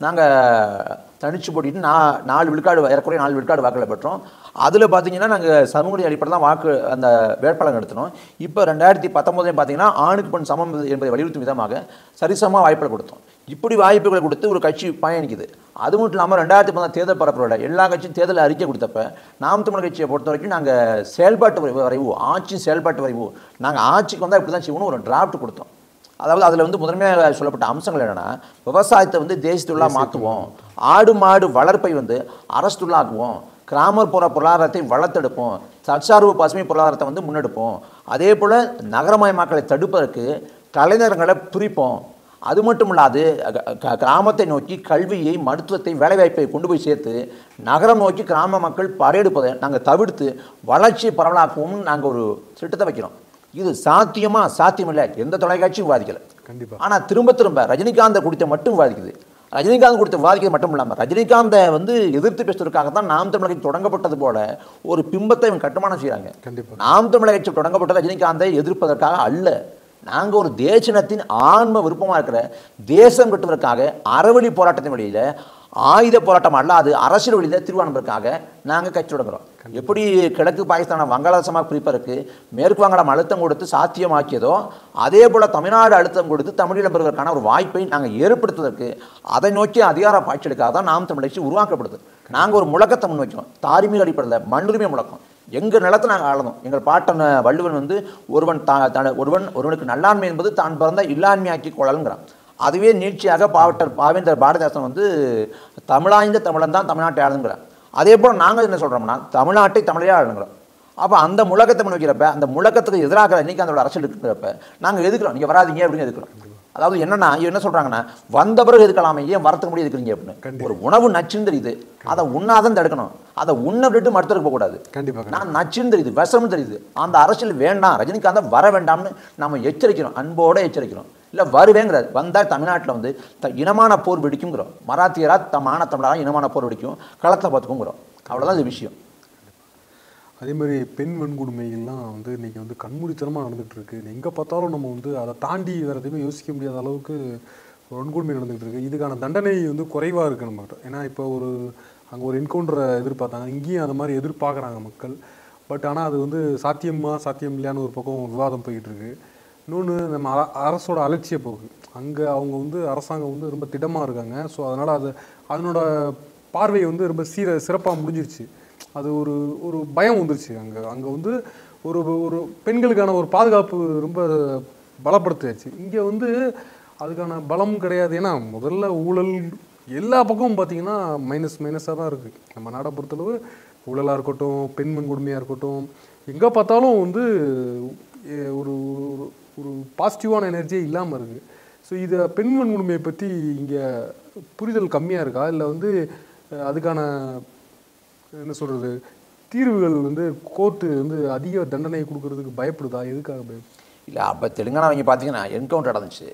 நாங்கள் தனிச்சு போட்டிட்டு நா நாலு விழுக்காடு ஏறக்குறைய நாலு விழுக்காடு வாக்கில் பெற்றோம் அதில் பார்த்தீங்கன்னா நாங்கள் சமூக அடிப்படை தான் வாக்கு அந்த வேட்பாளர் நடத்தினோம் இப்போ ரெண்டாயிரத்தி பத்தொம்போதையும் பார்த்தீங்கன்னா ஆணுக்கு பெண் சமம் என்பதை வலியுறுத்தும் விதமாக சரிசமமாக வாய்ப்புகளை கொடுத்தோம் இப்படி வாய்ப்புகளை கொடுத்து ஒரு கட்சி பயணிக்குது அது மட்டும் இல்லாமல் ரெண்டாயிரத்தி பதினாறு தேர்தல் பரப்புரோட எல்லா கட்சியும் தேர்தல் அறிக்கை கொடுத்தப்ப நாம் தமிழர் கட்சியை பொறுத்த வரைக்கும் நாங்கள் செயல்பாட்டு வரை- வரைவு ஆட்சி செயல்பாட்டு வரைவு நாங்கள் ஆட்சிக்கு வந்தால் இப்படி தான் செய்யணும் ஒரு டிராஃப்ட் கொடுத்தோம் அதாவது அதில் வந்து முதன்மையாக சொல்லப்பட்ட அம்சங்கள் என்னென்னா விவசாயத்தை வந்து தேசத்துள்ளாக மாற்றுவோம் ஆடு மாடு வளர்ப்பை வந்து அரசுள்ளாக்குவோம் கிராமப்புற பொருளாதாரத்தை வளர்த்தெடுப்போம் தற்சார்பு பசுமை பொருளாதாரத்தை வந்து முன்னெடுப்போம் அதே போல் நகரமயமாக்கலை தடுப்பதற்கு கலைஞர்களை பிரிப்போம் அது மட்டும் இல்லாது க- க- கிராமத்தை நோக்கி கல்வியை மருத்துவத்தை வேலைவாய்ப்பை கொண்டு போய் சேர்த்து நகரம் நோக்கி கிராம மக்கள் படையெடுப்பதை நாங்கள் தவிர்த்து வளர்ச்சியை பரவலாக்குவோம்னு நாங்கள் ஒரு திட்டத்தை வைக்கிறோம் இது சாத்தியமா சாத்தியமில்லை எந்த தொலைக்காட்சியும் விவாதிக்கலை கண்டிப்பாக ஆனால் திரும்ப திரும்ப ரஜினிகாந்தை குறித்த மட்டும் விவாதிக்குது ரஜினிகாந்த் குறித்து விவாதிக்கிறது மட்டும் இல்லாமல் ரஜினிகாந்தை வந்து எதிர்த்து பேசுவதற்காக தான் நாம் தமிழக கட்சி தொடங்கப்பட்டது போல ஒரு பிம்பத்தை இவங்க கட்டுமானம் செய்கிறாங்க கண்டிப்பாக நாம் தமிழக கட்சி தொடங்கப்பட்ட ரஜினிகாந்தை எதிர்ப்பதற்காக அல்ல நாங்கள் ஒரு தேசனத்தின் ஆன்ம விருப்பமாக இருக்கிற தேசம் கட்டுவதற்காக அறவழி போராட்டத்தின் வழியில் ஆயுத போராட்டம் அல்லாது அரசியல் வழியில் திருவானதற்காக நாங்கள் கட்சி தொடங்குறோம் எப்படி கிழக்கு பாகிஸ்தானை வங்காளதேசமாக பிரிப்பதற்கு மேற்கு வங்காளம் அழுத்தம் கொடுத்து சாத்தியமாக்கியதோ அதே போல் தமிழ்நாடு அழுத்தம் கொடுத்து தமிழீழம் பெறுவதற்கான ஒரு வாய்ப்பை நாங்கள் ஏற்படுத்துவதற்கு அதை நோக்கி அதிகார பாய்ச்சலுக்காக தான் நாம் தமிழ் கட்சி உருவாக்கப்படுது நாங்கள் ஒரு முழக்கத்தை முன்வைக்கிறோம் தார்மீக அடிப்படையில் மண்ணுரிமை முழக்கம் எங்கள் நிலத்தை நாங்கள் ஆளணும் எங்கள் பாட்டன் வள்ளுவன் வந்து ஒருவன் தா தன- ஒருவன் ஒருவனுக்கு நல்லாண்மை என்பது தான் பிறந்த இல்லாண்மையாக்கி கொள்ளலுங்கிறான் அதுவே நீட்சியாக பாவட்டர் பாவேந்தர் பாரதிதாசன் வந்து தமிழாய்ந்த தமிழன் தான் தமிழ்நாட்டை ஆளுங்கிறான் அதே போல் நாங்கள் என்ன சொல்கிறோம்னா தமிழ்நாட்டை தமிழையே ஆளுங்கிறோம் அப்போ அந்த முழக்கத்தை முன் வைக்கிறப்ப அந்த முழக்கத்துக்கு எதிராக இன்னைக்கு அந்த அரசியல் இருக்கிறப்ப நாங்கள் எதுக்குறோம் நீங்கள் வராதீங்க அப்படின்னு எதுக்குறோம் அதாவது என்னன்னா இவங்க என்ன சொல்றாங்கன்னா வந்த பிறகு எதுக்கலாமே ஏன் வரத்துக்கு முடியாது இருக்கிறீங்க அப்படின்னு ஒரு உணவு நச்சுன்னு தெரியுது அதை உண்ணாதான் தடுக்கணும் அதை உண்ண விட்டு மருத்துவருக்கு போகக்கூடாது கண்டிப்பாக நான் நச்சுன்னு தெரியுது விஷம்னு தெரியுது அந்த அரசியல் வேண்டாம் ரஜினிகாந்த் வர வேண்டாம்னு நம்ம எச்சரிக்கிறோம் அன்போட எச்சரிக்கிறோம் இல்லை வருவேங்கிறார் வந்தால் தமிழ்நாட்டில் வந்து த இனமான போர் வெடிக்குங்கிறோம் மராத்தியரா தமான தமிழரா இனமான போர் வெடிக்கும் களத்தை பார்த்துக்குங்கிறோம் அவ்வளோதான் இது விஷயம் அதே மாதிரி பெண் வன்கொடுமைகள்லாம் வந்து இன்னைக்கு வந்து கண்மூடித்தனமாக நடந்துகிட்டு இருக்கு எங்கே பார்த்தாலும் நம்ம வந்து அதை தாண்டி வேறு எதுவுமே யோசிக்க முடியாத அளவுக்கு ஒரு வன்கொடுமை நடந்துகிட்டு இருக்கு இதுக்கான தண்டனை வந்து குறைவாக இருக்குது நம்மகிட்ட ஏன்னா இப்போ ஒரு அங்கே ஒரு என்கவுண்டரை எதிர்பார்த்தாங்க இங்கேயும் அந்த மாதிரி எதிர்பார்க்குறாங்க மக்கள் பட் ஆனால் அது வந்து சாத்தியமா சாத்தியம் இல்லையான்னு ஒரு பக்கம் விவாதம் போய்கிட்டு இருக்கு இன்னொன்று நம்ம அர- அரசோட அலட்சிய போக்கு அங்கே அவங்க வந்து அரசாங்கம் வந்து ரொம்ப திடமாக இருக்காங்க ஸோ அதனால் அது அதனோட பார்வை வந்து ரொம்ப சீர சிறப்பாக முடிஞ்சிருச்சு அது ஒரு ஒரு பயம் வந்துருச்சு அங்கே அங்கே வந்து ஒரு ஒரு பெண்களுக்கான ஒரு பாதுகாப்பு ரொம்ப பலப்படுத்தியாச்சு இங்கே வந்து அதுக்கான பலம் கிடையாது ஏன்னா முதல்ல ஊழல் எல்லா பக்கமும் பார்த்தீங்கன்னா மைனஸ் மைனஸாக தான் இருக்குது நம்ம நாடை பொறுத்தளவு ஊழலாக இருக்கட்டும் பெண் வன்கொடுமையாக இருக்கட்டும் எங்கே பார்த்தாலும் வந்து எ- ஒரு ஒரு ஒரு பாசிட்டிவான எனர்ஜியே இல்லாமல் இருக்குது ஸோ இதை பெண் வன்கொடுமையை பற்றி இங்கே புரிதல் கம்மியாக இருக்கா இல்லை வந்து அஹ், அதுக்கான என்ன சொல்கிறது தீர்வுகள் வந்து கோர்ட்டு வந்து அதிக தண்டனை கொடுக்கறதுக்கு பயப்படுதா எதுக்காக பயம் இல்லை அப்போ தெலுங்கானா அவங்க பார்த்தீங்கன்னா என்கவுண்டர் நடந்துச்சு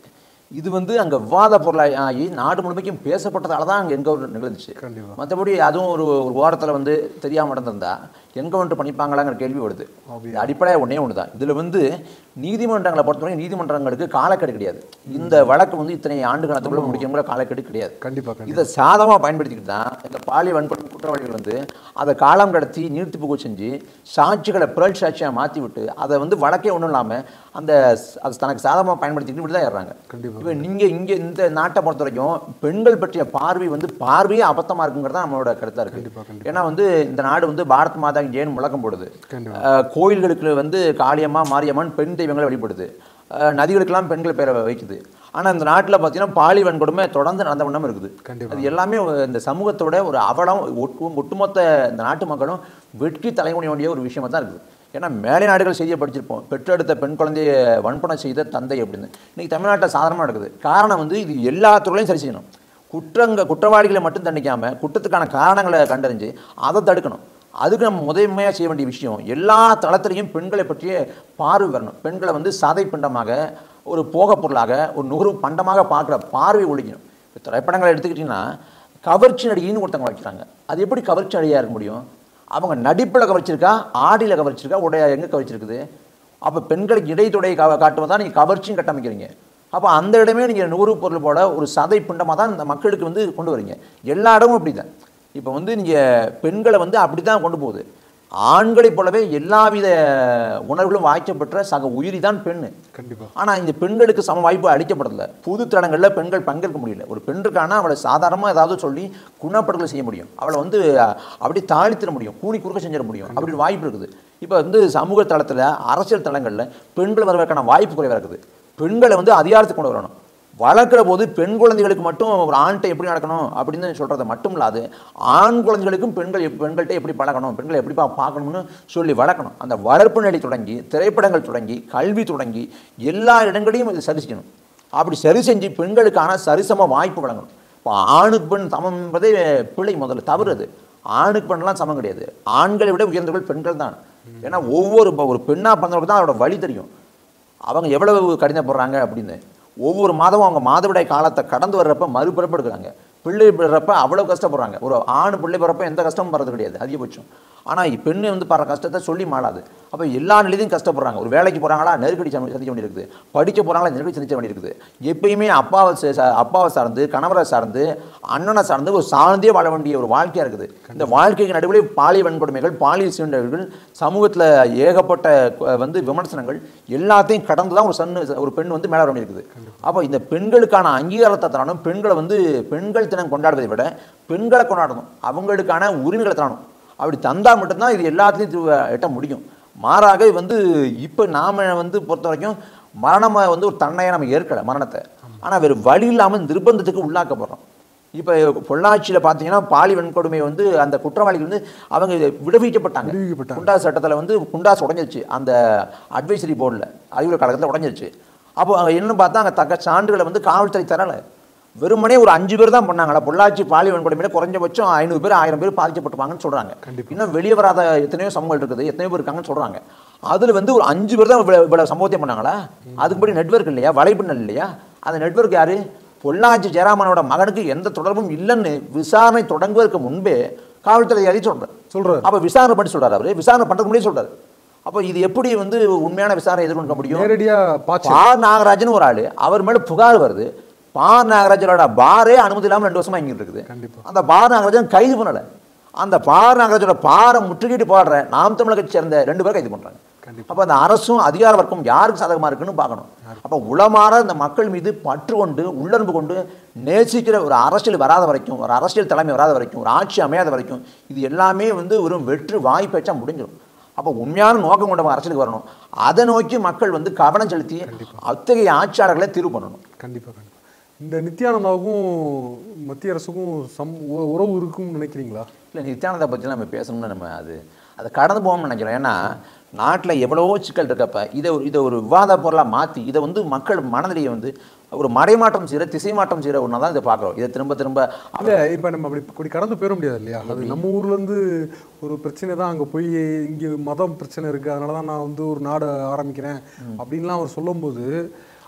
இது வந்து அங்கே விவாத பொருளாக ஆகி நாடு முழுமைக்கும் பேசப்பட்டதால தான் அங்கே எங்கே ஒரு நிகழ்ந்துச்சு கண்டிப்பா மற்றபடி அதுவும் ஒரு ஒரு ஓரத்தில் வந்து தெரியாமல் நடந்திருந்தா எங்கே வந்துட்டு பண்ணிப்பாங்களாங்கிற கேள்வி வருது இது அடிப்படையாக ஒன்றே ஒன்று தான் இதில் வந்து நீதிமன்றங்களை பொறுத்தவரை நீதிமன்றங்களுக்கு காலக்கெடு கிடையாது இந்த வழக்கு வந்து இத்தனை ஆண்டு காலத்துக்குள்ள முடிக்கணுங்கிற காலக்கெடு கிடையாது கண்டிப்பா கண்டிப்பா இதை சாதகமாக பயன்படுத்திக்கிட்டு தான் இந்த பாலியல் வன்கொடுமை குற்றவாளிகள் வந்து அதை காலம் கடத்தி நீர்த்து புகு செஞ்சு சாட்சிகளை புரள் சாட்சியாக மாற்றி விட்டு அதை வந்து வழக்கே ஒன்றும் இல்லாமல் அந்த ஸ்- அது தனக்கு சாதகமாக பயன்படுத்திக்கிட்டு இப்படி தான் ஏறுறாங்க கண்டிப்பா. இப்போ நீங்கள் இங்கே இந்த நாட்டை பொறுத்த வரைக்கும் பெண்கள் பற்றிய பார்வை வந்து பார்வையே அபத்தமாக இருக்குங்கிறது தான் நம்மளோட கருத்தாக கண்டிப்பா, இருக்குது ஏன்னா வந்து இந்த நாடு வந்து பாரத் மாதா ஏன் முழக்கம் போடுது கண்டிப்பா. அஹ், கோயில்களுக்கு வந்து காளியம்மா மாரியம்மன் பெண் தெய்வங்களை வழிபடுது அஹ், நதிகளுக்கெல்லாம் பெண்கள் பேரை வைக்குது ஆனால் இந்த நாட்டில் பார்த்தீங்கன்னா பாலி வன்கொடுமை தொடர்ந்து நடந்த வண்ணம் இருக்குது கண்டிப்பா. அது எல்லாமே இந்த சமூகத்தோட ஒரு அவலம் ஒட்டு ஒட்டுமொத்த இந்த நாட்டு மக்களும் வெட்கி தலைமுடி வேண்டிய ஒரு விஷயமா தான் இருக்குது ஏன்னா மேலை நாடுகள் செய்தியை படிச்சிருப்போம் பெற்றெடுத்த பெண் குழந்தையை வன்பனை செய்த தந்தை அப்படின்னு இன்னைக்கு தமிழ்நாட்டில் சாதாரணமாக நடக்குது காரணம் வந்து இது எல்லா துறையிலையும் சரி செய்யணும் குற்றங்க குற்றவாளிகளை மட்டும் தண்டிக்காம குற்றத்துக்கான காரணங்களை கண்டறிஞ்சு அதை தடுக்கணும் அதுக்கு நம்ம முதன்மையாக செய்ய வேண்டிய விஷயம் எல்லா தளத்திலையும் பெண்களை பற்றிய பார்வை வரணும் பெண்களை வந்து சதை பிண்டமாக ஒரு போகப் பொருளாக ஒரு நுகர்வு பண்டமாக பார்க்குற பார்வை ஒழிக்கணும் இப்போ திரைப்படங்களை எடுத்துக்கிட்டிங்கன்னா கவர்ச்சி நடிகைன்னு ஒருத்தவங்க வைக்கிறாங்க அது எப்படி கவர்ச்சி நடிகையாக இருக்க முடியும் அவங்க நடிப்பில் கவர்ச்சிருக்கா ஆடியில் கவர்ச்சிருக்கா உடைய எங்கே கவர்ச்சிருக்குது அப்போ பெண்களுக்கு இடைத்துடையை கா காட்டுவதா தான் நீங்கள் கவர்ச்சியும் கட்டமைக்கிறீங்க அப்போ அந்த இடமே நீங்கள் நுகர்வுப் பொருள் போல ஒரு சதை பிண்டமாக தான் இந்த மக்களுக்கு வந்து கொண்டு வரீங்க எல்லா இடமும் அப்படி தான் இப்போ வந்து நீங்கள் பெண்களை வந்து அப்படி தான் கொண்டு போகுது ஆண்களைப் போலவே எல்லாவித உணர்வுகளும் வாய்க்கப்பெற்ற சக உயிரி தான் பெண்ணு கண்டிப்பா ஆனால் இந்த பெண்களுக்கு சம வாய்ப்பு அளிக்கப்படல பொது தளங்களில் பெண்கள் பங்கேற்க முடியல ஒரு பெண் இருக்கானா அவளை சாதாரணமாக ஏதாவது சொல்லி குணப்படுத்தல் செய்ய முடியும் அவளை வந்து அஹ், அப்படி தாழ்த்திட முடியும் கூணி குறுக்க செஞ்சிட முடியும் அப்படி வாய்ப்பு இருக்குது இப்போ வந்து சமூக தளத்தில் அரசியல் தளங்களில் பெண்கள் வருவதற்கான வாய்ப்பு குறைவாக இருக்குது பெண்களை வந்து அதிகாரத்துக்கு கொண்டு வரணும் வளர்க்குற போது பெண் குழந்தைகளுக்கு மட்டும் ஒரு ஆண்கிட்ட எப்படி நடக்கணும் அப்படின்னு சொல்கிறத மட்டும் இல்லாது ஆண் குழந்தைகளுக்கும் பெண்கள் எப்- பெண்கள்கிட்ட எப்படி பழகணும் பெண்களை எப்படி பா- பார்க்கணும்னு சொல்லி வளர்க்கணும் அந்த வளர்ப்பு நிலை தொடங்கி திரைப்படங்கள் தொடங்கி கல்வி தொடங்கி எல்லா இடங்களையும் இது சரி செய்யணும் அப்படி சரி செஞ்சு பெண்களுக்கான சரிசம வாய்ப்பு வழங்கணும் இப்போ ஆணுக்கு பெண் சமம் என்பதே பிழை முதல்ல தவறு அது ஆணுக்கு பெண்ணெல்லாம் சமம் கிடையாது ஆண்களை விட உயர்ந்தவர்கள் பெண்கள் தான் ஏன்னா ஒவ்வொரு இப்போ ஒரு பெண்ணாக பிறந்தவங்களுக்கு தான் அதோட வழி தெரியும் அவங்க எவ்வளவு கடினப்படுறாங்க அப்படின்னு ஒவ்வொரு மாதமும் அவங்க மாதவிடாய் காலத்தை கடந்து வர்றப்ப மறுபிறப்பு எடுக்கிறாங்க பிள்ளை பிறப்ப அவ்வளோ கஷ்டப்படுறாங்க ஒரு ஆண் பிள்ளை பிறப்ப எந்த கஷ்டமும் படுறது கிடையாது அதிகபட்சம் ஆனால் பெண்ணு வந்து படுற கஷ்டத்தை சொல்லி மாளாது அப்போ எல்லா நிலையும் கஷ்டப்படுறாங்க ஒரு வேலைக்கு போகிறாங்களா நெருக்கடி சந்தி- சந்திக்க வேண்டியிருக்குது படிக்க போகிறாங்களா நெருக்கடி சந்திக்க வேண்டியிருக்குது எப்பயுமே அப்பாவை சே- சா- அப்பாவை சார்ந்து கணவரை சார்ந்து அண்ணனை சார்ந்து ஒரு சார்ந்தே வாழ வேண்டிய ஒரு வாழ்க்கையாக இருக்குது இந்த வாழ்க்கைக்கு நடுவில் பாலியல் வன்கொடுமைகள் பாலியல் சீண்டல்கள் சமூகத்தில் ஏகப்பட்ட அஹ், வந்து விமர்சனங்கள் எல்லாத்தையும் கடந்து தான் ஒரு சன்னு ஒரு பெண் வந்து மேலே வர வேண்டியிருக்குது அப்போ இந்த பெண்களுக்கான அங்கீகாரத்தை தரணும் பெண்களை வந்து பெண்கள் தினம் கொண்டாடுவதை விட பெண்களை கொண்டாடணும் அவங்களுக்கான உரிமைகளை தரணும் அப்படி தந்தா மட்டும்தான் இது எல்லாத்துலேயும் தி- எட்ட முடியும் மாறாக வந்து இப்போ நாம் வந்து பொறுத்த வரைக்கும் மரணமை வந்து ஒரு தன்னையை நம்ம ஏற்கலை மரணத்தை ஆனால் வேறு வழி இல்லாமல் நிர்பந்தத்துக்கு உள்ளாக்கப்படுறோம் இப்போ பொள்ளாச்சியில் பார்த்தீங்கன்னா பாலி வன்கொடுமை வந்து அந்த குற்றவாளிகள் வந்து அவங்க விடுவிக்கப்பட்டாங்க விடுவிக்கப்பட்டாங்க. குண்டாஸ் சட்டத்தில் வந்து குண்டாஸ் உடஞ்சிருச்சு அந்த அட்வைசரி போர்டில் அறிவுரை கழகத்தில் உடஞ்சிருச்சு அப்போ அங்கே என்னன்னு பார்த்தா அங்கே தக்க சான்றுகளை வந்து காவல்துறை தரலை வெறுமனே ஒரு அஞ்சு பேர் தான் பண்ணாங்களா பொள்ளாச்சி பாலி வன்கொடுமையில் குறைஞ்சபட்சம் ஐநூறு பேர் ஆயிரம் பேர் பாதிக்கப்பட்டிருப்பாங்கன்னு சொல்கிறாங்க கண்டிப்பா. இன்னும் வெளியே வராத எத்தனையோ சம்பவங்கள் இருக்குது எத்தனையோ பேர் இருக்காங்கன்னு சொல்கிறாங்க அதில் வந்து ஒரு அஞ்சு பேர் தான் இவ்வளவு இவ்வளவு சம்பவத்தை பண்ணாங்களா அதுக்குபடி நெட்வொர்க் இல்லையா வலைப்பின்னல் இல்லையா அந்த நெட்வொர்க் யாரு பொள்ளாச்சி ஜெயராமனோட மகனுக்கு எந்த தொடர்பும் இல்லைன்னு விசாரணை தொடங்குவதற்கு முன்பே காவல்துறை அதிகாரி சொல்கிறார் சொல்றாரு. அப்போ விசாரணை பண்ணி சொல்றாரு அவரு விசாரணை பண்ணுறதுக்கு முன்னாடியே சொல்றாரு அப்போ இது எப்படி வந்து உண்மையான விசாரணை எதிர்கொள்ள முடியும் நேரடியா பாய்ச்சல் பா நாகராஜன் ஒரு ஆளு அவர் மேல புகார் வருது பா நாகராஜனோட பாரே அனுமதி இல்லாமல் ரெண்டு வருஷமா இங்கிட்டு இருக்குது கண்டிப்பா. அந்த பார் நாகராஜன் கைது பண்ணல அந்த பார் நாகராஜனோட பாரை முற்றுகிட்டு போடுற நாம் தமிழக கட்சி சேர்ந்த ரெண்டு பேர் கைது பண்றாங்க கண்டிப்பா. அப்போ அந்த அரசும் அதிகார வர்க்கம் யாருக்கு சாதகமா இருக்குன்னு பார்க்கணும் அப்போ உளமாற இந்த மக்கள் மீது பற்று கொண்டு உள்ளன்பு கொண்டு நேசிக்கிற ஒரு அரசியல் வராத வரைக்கும் ஒரு அரசியல் தலைமை வராத வரைக்கும் ஒரு ஆட்சி அமையாத வரைக்கும் இது எல்லாமே வந்து ஒரு வெற்று வாய் பேச்சா முடிஞ்சிடும் அப்போ உண்மையான நோக்கம் கொண்ட அரசியலுக்கு வரணும் அதை நோக்கி மக்கள் வந்து கவனம் செலுத்தி அத்தகைய ஆட்சியாளர்களை தீர்வு பண்ணணும் கண்டிப்பா கண்டிப்பா இந்த நித்யானந்தாவுக்கும் மத்திய அரசுக்கும் சம் உ- உறவு இருக்கும்னு நினைக்கிறீங்களா இல்லை நித்யானந்தா பற்றிலாம் நம்ம பேசணும்னு நம்ம அது அதை கடந்து போவோம்னு நினைக்கிறோம் ஏன்னா நாட்டில் எவ்வளவோ சிக்கல் இருக்கப்ப இதை ஒரு இதை ஒரு விவாத பொருளாக மாற்றி இதை வந்து மக்கள் மனநிலையை வந்து ஒரு மடைமாற்றம் செய்கிற திசை மாற்றம் செய்கிற ஒன்றா தான் இதை பார்க்குறோம் இதை திரும்ப திரும்ப இல்ல இப்ப நம்ம அப்படி இப்படி கடந்து போயிட முடியாது இல்லையா அது நம்ம ஊர்ல இருந்து ஒரு பிரச்சனை தான் அங்க போய் இங்க மதம் பிரச்சனை இருக்கு அதனால தான் நான் வந்து ஒரு நாடு ஆரம்பிக்கிறேன் அப்படின்லாம் அவர் சொல்லும்போது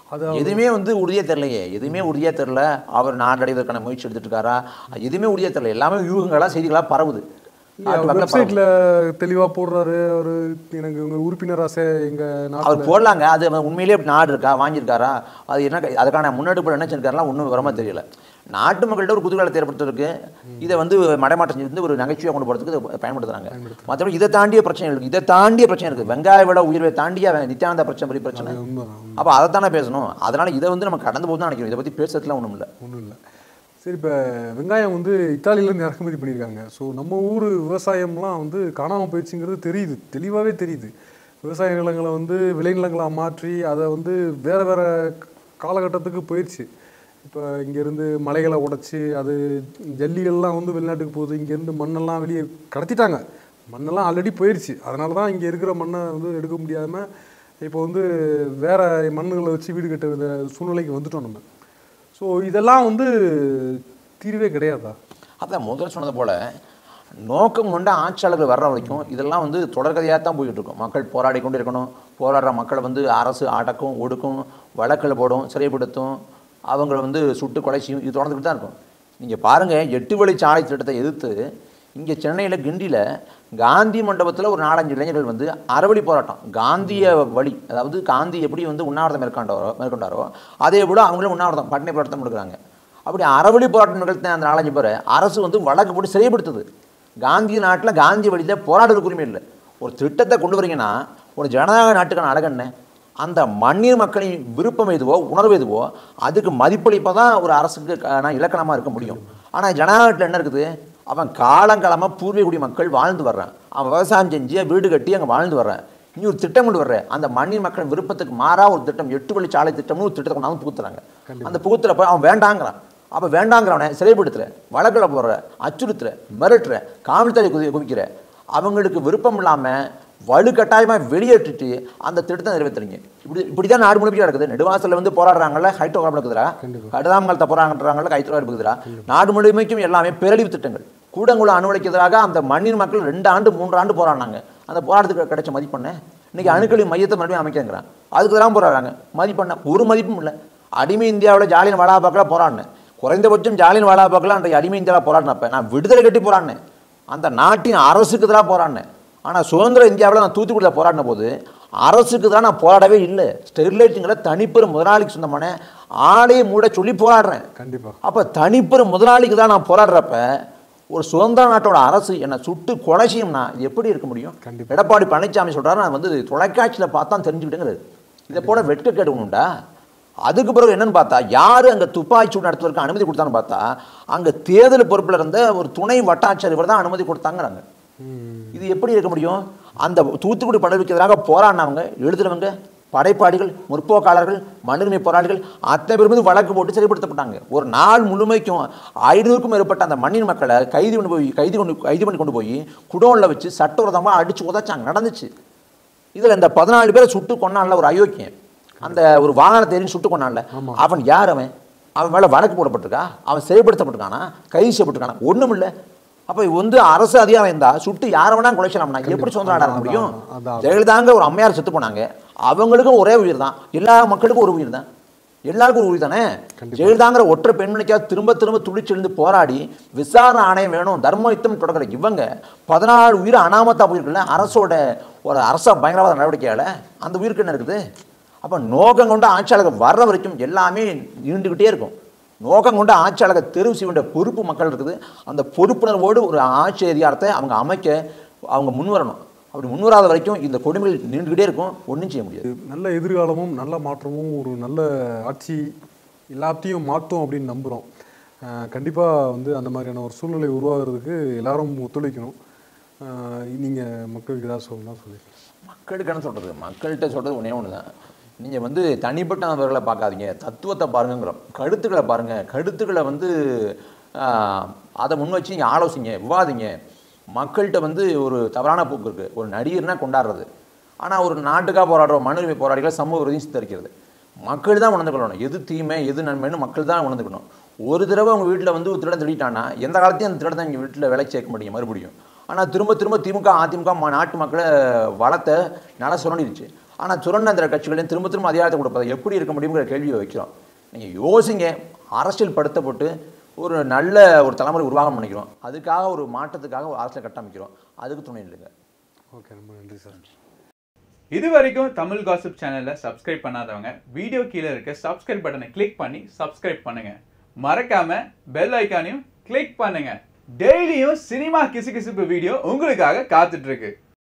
அது எதுவுமே வந்து உறுதியாக தெரிலையே எதுவுமே உறுதியாக தெரில அவர் நாடடைவதற்கான முயற்சி எடுத்துட்டு இருக்காரா எதுவுமே உறுதியாக தெரில எல்லாமே யூகங்களா செய்திகளா பரவுது நாட்டு மக்கள்ல பரவுது. வெப்சைட்ல தெளிவா போடுறாரு அவரு எனக்கு உங்க உறுப்பினராச எங்க நாட்டு அவர் போடலாங்க அது அவன் உண்மையிலேயே நாடு இருக்கா வாங்கியிருக்காரா அது என்ன அதுக்கான முன்னெடுப்பு என்ன செஞ்சிருக்காருலாம் ஒன்றும் விவரமா தெரியல நாட்டு மக்கள்கிட்ட ஒரு குதூகலத்தை ஏற்படுத்துறதுக்கு இதை வந்து மடைமாற்றம் செஞ்சு ஒரு நகைச்சுவையாக கொண்டு போகிறதுக்கு இதை பயன்படுத்துறாங்க மற்றபடி இதை தாண்டிய பிரச்சனை இருக்குது இதை தாண்டிய பிரச்சனை இருக்குது வெங்காய விட உயிர்வை தாண்டிய நித்யானந்த பிரச்சனை பெரிய பிரச்சனை அது உண்மைதான் அப்போ அதை தானே பேசணும் அதனால இதை வந்து நம்ம கடந்து போது தான் நினைக்கிறோம் இதை பற்றி பேசுறதுலாம் ஒன்றும் இல்லை ஒன்றும் இல்லை சரி இப்போ வெங்காயம் வந்து இத்தாலியிலேருந்து இறக்குமதி பண்ணியிருக்காங்க ஸோ நம்ம ஊர் விவசாயம்லாம் வந்து காணாமல் போயிடுச்சுங்கிறது தெரியுது தெளிவாகவே தெரியுது விவசாய நிலங்களை வந்து விளைநிலங்களாக மாற்றி அதை வந்து வேறு வேறு காலகட்டத்துக்கு போயிடுச்சு இப்போ இங்கேருந்து மலைகளை உடைச்சி அது ஜல்லிகள்லாம் வந்து வெளிநாட்டுக்கு போகுது இங்கேருந்து மண்ணெல்லாம் வெளியே கடத்திட்டாங்க மண்ணெல்லாம் ஆல்ரெடி போயிடுச்சு அதனால தான் இங்கே இருக்கிற மண்ணை வந்து எடுக்க முடியாமல் இப்போ வந்து வேற மண்ணுகளை வச்சு வீடு கட்ட வேண்டிய சூழ்நிலைக்கு வந்துட்டோம் நம்ம ஸோ இதெல்லாம் வந்து தீர்வே கிடையாதா அதான் முதல்ல சொன்னது போல நோக்கம் கொண்ட ஆட்சியாளர்கள் வர்ற வரைக்கும் இதெல்லாம் வந்து தொடர்கதையாக தான் போயிட்டு இருக்கும் மக்கள் போராடி கொண்டு இருக்கணும் போராடுற மக்களை வந்து அரசு அடக்கும் ஒடுக்கும் வழக்கில் போடும் சிறைப்படுத்தும் அவங்கள வந்து சுட்டு கொலை செய்யும் இது தொடர்ந்துக்கிட்டு தான் இருக்கும் நீங்கள் பாருங்கள் எட்டு வழி சாலை திட்டத்தை எதிர்த்து இங்கே சென்னையில் கிண்டியில் காந்தி மண்டபத்தில் ஒரு நாலஞ்சு இளைஞர்கள் வந்து அறவழி போராட்டம் காந்திய வழி அதாவது காந்தி எப்படி வந்து உண்ணாவிரதம் மேற்கொண்டாரோ மேற்கொண்டாரோ அதே போல் அவங்களும் உண்ணாவிரதம் பட்டினி போராட்டம் கொடுக்குறாங்க அப்படி அறவழி போராட்டம் நிகழ்த்தின அந்த நாலஞ்சு பேரை அரசு வந்து வழக்கு போட்டு சிறைப்படுத்துது காந்தி நாட்டில் காந்தி வழியில் போராடுறதுக்கு உரிமை இல்லை ஒரு திட்டத்தை கொண்டு வரீங்கன்னா ஒரு ஜனநாயக நாட்டுக்கான அழகண்ணே அந்த மண்ணின் மக்களின் விருப்பம் எதுவோ உணர்வு எதுவோ அதுக்கு மதிப்பளிப்பாக தான் ஒரு அரசுக்கு க- இலக்கணமாக இருக்க முடியும் ஆனால் ஜனநாயகத்தில் என்ன இருக்குது அவன் காலங்காலமாக பூர்வீகுடி மக்கள் வாழ்ந்து வர்றான் அவன் விவசாயம் செஞ்சு வீடு கட்டி அங்கே வாழ்ந்து வர்றான் நீ ஒரு திட்டம் கொண்டு வர்ற அந்த மண்ணின் மக்களின் விருப்பத்துக்கு மாறா ஒரு திட்டம் எட்டு வழி சாலை திட்டம்னு ஒரு திட்டத்தை கொண்டாந்து புகுத்துறாங்க அந்த புகுத்துல போய் அவன் வேண்டாங்கிறான் அப்போ வேண்டாங்கிறவனை சிறைப்படுத்துற வழக்கில் போடுற அச்சுறுத்துற மிரட்டுற காவல்துறை குதி குவிக்கிற அவங்களுக்கு விருப்பம் இல்லாமல் வலுக்கட்டாயமாக வெளியேற்றிட்டு அந்த திட்டத்தை நிறைவேற்றுறீங்க இப்படி இப்படி தான் நாடு முழுமையாக இருக்குது நெடுவாசலில் வந்து போராடுறாங்கல்ல ஹைட்ரோ கார்பன் இருக்குதுரா கடுதாமங்கலத்தை போராடுறாங்கல்ல ஹைட்ரோ கார்பன் இருக்குதுரா நாடு முழுமைக்கும் எல்லாமே பேரழிவு திட்டங்கள் கூடங்குளம் அணுவலைக்கு எதிராக அந்த மண்ணின் மக்கள் ரெண்டு ஆண்டு மூன்று ஆண்டு போராடினாங்க அந்த போராட்டத்துக்கு கிடைச்ச மதிப்பெண்ண இன்னைக்கு அணுக்களின் மையத்தை மறுபடியும் அமைக்கிறேங்கிறான் அதுக்கு தான் போராடுறாங்க மதிப்பெண்ண ஒரு மதிப்பும் இல்லை அடிமை இந்தியாவில் ஜாலியன் வாலாபாக்கில் போராடினேன் குறைந்தபட்சம் ஜாலியன் வாலாபாக்கில் அன்றைய அடிமை இந்தியாவில் போராடினப்ப நான் விடுதலை கட்டி போராடினேன் அந்த நாட்டின் அரசுக்கு எதிராக போராடினேன் ஆனால் சுதந்திர இந்தியாவில் நான் தூத்துக்குடியில் போராடின போது அரசுக்கு தான் நான் போராடவே இல்லை ஸ்டெர்லைட்டுங்கிற தனிப்பெரும் முதலாளிக்கு சொந்தமான ஆலையை மூட சொல்லி போராடுறேன் கண்டிப்பா அப்போ தனிப்பெரும் முதலாளிக்கு தான் நான் போராடுறப்ப ஒரு சுதந்திர நாட்டோட அரசு என்னை சுட்டு கொலை செய்யும்னா இது எப்படி இருக்க முடியும் கண்டிப்பா. எடப்பாடி பழனிசாமி சொல்றாரு நான் வந்து தொலைக்காட்சியில் பார்த்தா தெரிஞ்சுக்கிட்டேங்கிறது இதை போல வெட்க கேட்கணும்டா அதுக்கு பிறகு என்னன்னு பார்த்தா யார் அங்கே துப்பாக்கி சூடு நடத்துவதற்கு அனுமதி கொடுத்தான்னு பார்த்தா அங்கே தேர்தல் பொறுப்பில் இருந்த ஒரு துணை வட்டாட்சியர் இவர் தான் அனுமதி கொடுத்தாங்கிறாங்க ம். இது எப்படி இருக்க முடியும் அந்த தூத்துக்குடி படகுக்கு எதிராக போராடினவங்க எழுதுனவங்க படைப்பாளிகள் முற்போக்காளர்கள் மண்ணுரிமை போராளிகள் அத்தனை பேர் மீது வழக்கு போட்டு சிறைப்படுத்தப்பட்டாங்க ஒரு நாள் முழுமைக்கும் ஐநூறுக்கும் மேற்பட்ட அந்த மண்ணின் மக்களை கைது கொண்டு போய் கைது கொண்டு கைது பண்ணி கொண்டு போய் குடோனில் வச்சு சட்டவிரோதமாக அடிச்சு உதைச்சாங்க நடந்துச்சு இதில் இந்த பதினாலு பேரை சுட்டு கொண்டான்ல ஒரு அயோக்கியன் அந்த ஒரு வாகனத்தை எரிஞ்சு சுட்டு கொண்டான்ல அவன் யார் அவன் அவன் மேலே வழக்கு போடப்பட்டிருக்கா அவன் சிறைப்படுத்தப்பட்டிருக்கானா கைது செய்யப்பட்டிருக்கானா ஒன்றும் இல்லை அப்போ வந்து அரசு அதிகாரம் இருந்தா சுட்டு யாரை வேணா கொலை செய்யலாம்னா எப்படி சுதந்திரம் ஆட அதான், முடியும் அதான், அதான். ஜெயலலிதாங்க ஒரு அம்மையார் செத்து போனாங்க அவங்களுக்கும் ஒரே உயிர் தான் எல்லா மக்களுக்கும் ஒரு உயிர் தான் எல்லாருக்கும் ஒரு உயிர் தானே ஜெயலலிதாங்கிற ஒற்றை பெண்மணிக்காக திரும்ப திரும்ப துடிச்செழுந்து போராடி விசாரணை ஆணையம் வேணும் தர்ம யுத்தம் தொடக்கிற இவங்க பதினாலு உயிர் அனாமத்தா போயிருக்குல்ல அரசோட ஒரு அரச பயங்கரவாத நடவடிக்கையால அந்த உயிருக்கு என்ன இருக்குது அப்போ நோக்கம் கொண்ட ஆட்சியாளர்கள் வர்ற வரைக்கும் எல்லாமே நீண்டுக்கிட்டே இருக்கும் நோக்கம் கொண்ட ஆட்சியாளர்கள் தெரிவு செய்ய வேண்டிய பொறுப்பு மக்கள் இருக்குது அந்த பொறுப்புணர்வோடு ஒரு ஆட்சி அதிகாரத்தை அவங்க அமைக்க அவங்க முன்வரணும் அப்படி முன்வராத வரைக்கும் இந்த கொடுமைகள் நீண்டுக்கிட்டே இருக்கும் ஒன்றும் செய்ய முடியாது நல்ல எதிர்காலமும் நல்ல மாற்றமும் ஒரு நல்ல ஆட்சி எல்லாத்தையும் மாற்றும் அப்படின்னு நம்புகிறோம் கண்டிப்பாக வந்து அந்த மாதிரியான ஒரு சூழ்நிலை உருவாகிறதுக்கு எல்லாரும் ஒத்துழைக்கணும் நீங்கள் மக்களுக்கு ஏதாவது சொல்லலாம் சொல்லி மக்களுக்கு என்ன சொல்கிறது மக்கள்கிட்ட சொல்கிறது ஒன்றே ஒன்று தான் நீங்கள் வந்து தனிப்பட்ட நபர்களை பார்க்காதீங்க தத்துவத்தை பாருங்கிறோம் கருத்துக்களை பாருங்கள் கருத்துக்களை வந்து ஆஹ், அதை முன் வச்சு நீங்கள் ஆலோசிங்க விவாதிங்க மக்கள்கிட்ட வந்து ஒரு தவறான போக்கு இருக்குது ஒரு நடிகர்னா கொண்டாடுறது ஆனால் ஒரு நாட்டுக்காக போராடுற மனுரிமை போராளிகளை சமூக விரோதியும் சித்தரிக்கிறது மக்கள் தான் உணர்ந்து கொள்ளணும் எது தீமை எது நன்மைன்னு மக்கள் தான் உணர்ந்துக்கணும் ஒரு தடவை உங்கள் வீட்டில் வந்து ஒரு திருடம் திருடிட்டானா எந்த காலத்தையும் அந்த திருடத்தை எங்கள் வீட்டில் வேலை சேர்க்க முடியும் மறுபடியும் ஆனால் திரும்ப திரும்ப திமுக அதிமுக ம- நாட்டு மக்களை வளத்தை நல சுரண்டிருச்சு ஆனால் சுரண்டந்திர கட்சிகளையும் திரும்ப திரும்ப அதிகாரத்தை கொடுப்பது எப்படி இருக்க முடியுங்கிற கேள்வியை வைக்கிறோம் நீங்கள் யோசிங்க அரசியல் படுத்தப்பட்டு ஒரு நல்ல ஒரு தலைமுறை உருவாகம் பண்ணிக்கிறோம் அதுக்காக ஒரு மாற்றத்துக்காக ஒரு அரசியல் கட்டமைக்கிறோம் அதுக்கு துணை இல்லைங்க ஓகே ரொம்ப நன்றி சார் இது வரைக்கும் தமிழ் காசிப் சேனலை சப்ஸ்கிரைப் பண்ணாதவங்க வீடியோ கீழே இருக்க சப்ஸ்கிரைப் பட்டனை கிளிக் பண்ணி சப்ஸ்கிரைப் பண்ணுங்க மறக்காம பெல் ஐக்கானையும் கிளிக் பண்ணுங்க டெய்லியும் சினிமா கிசுகிசுப்பு வீடியோ உங்களுக்காக காத்துட்டு இருக்கு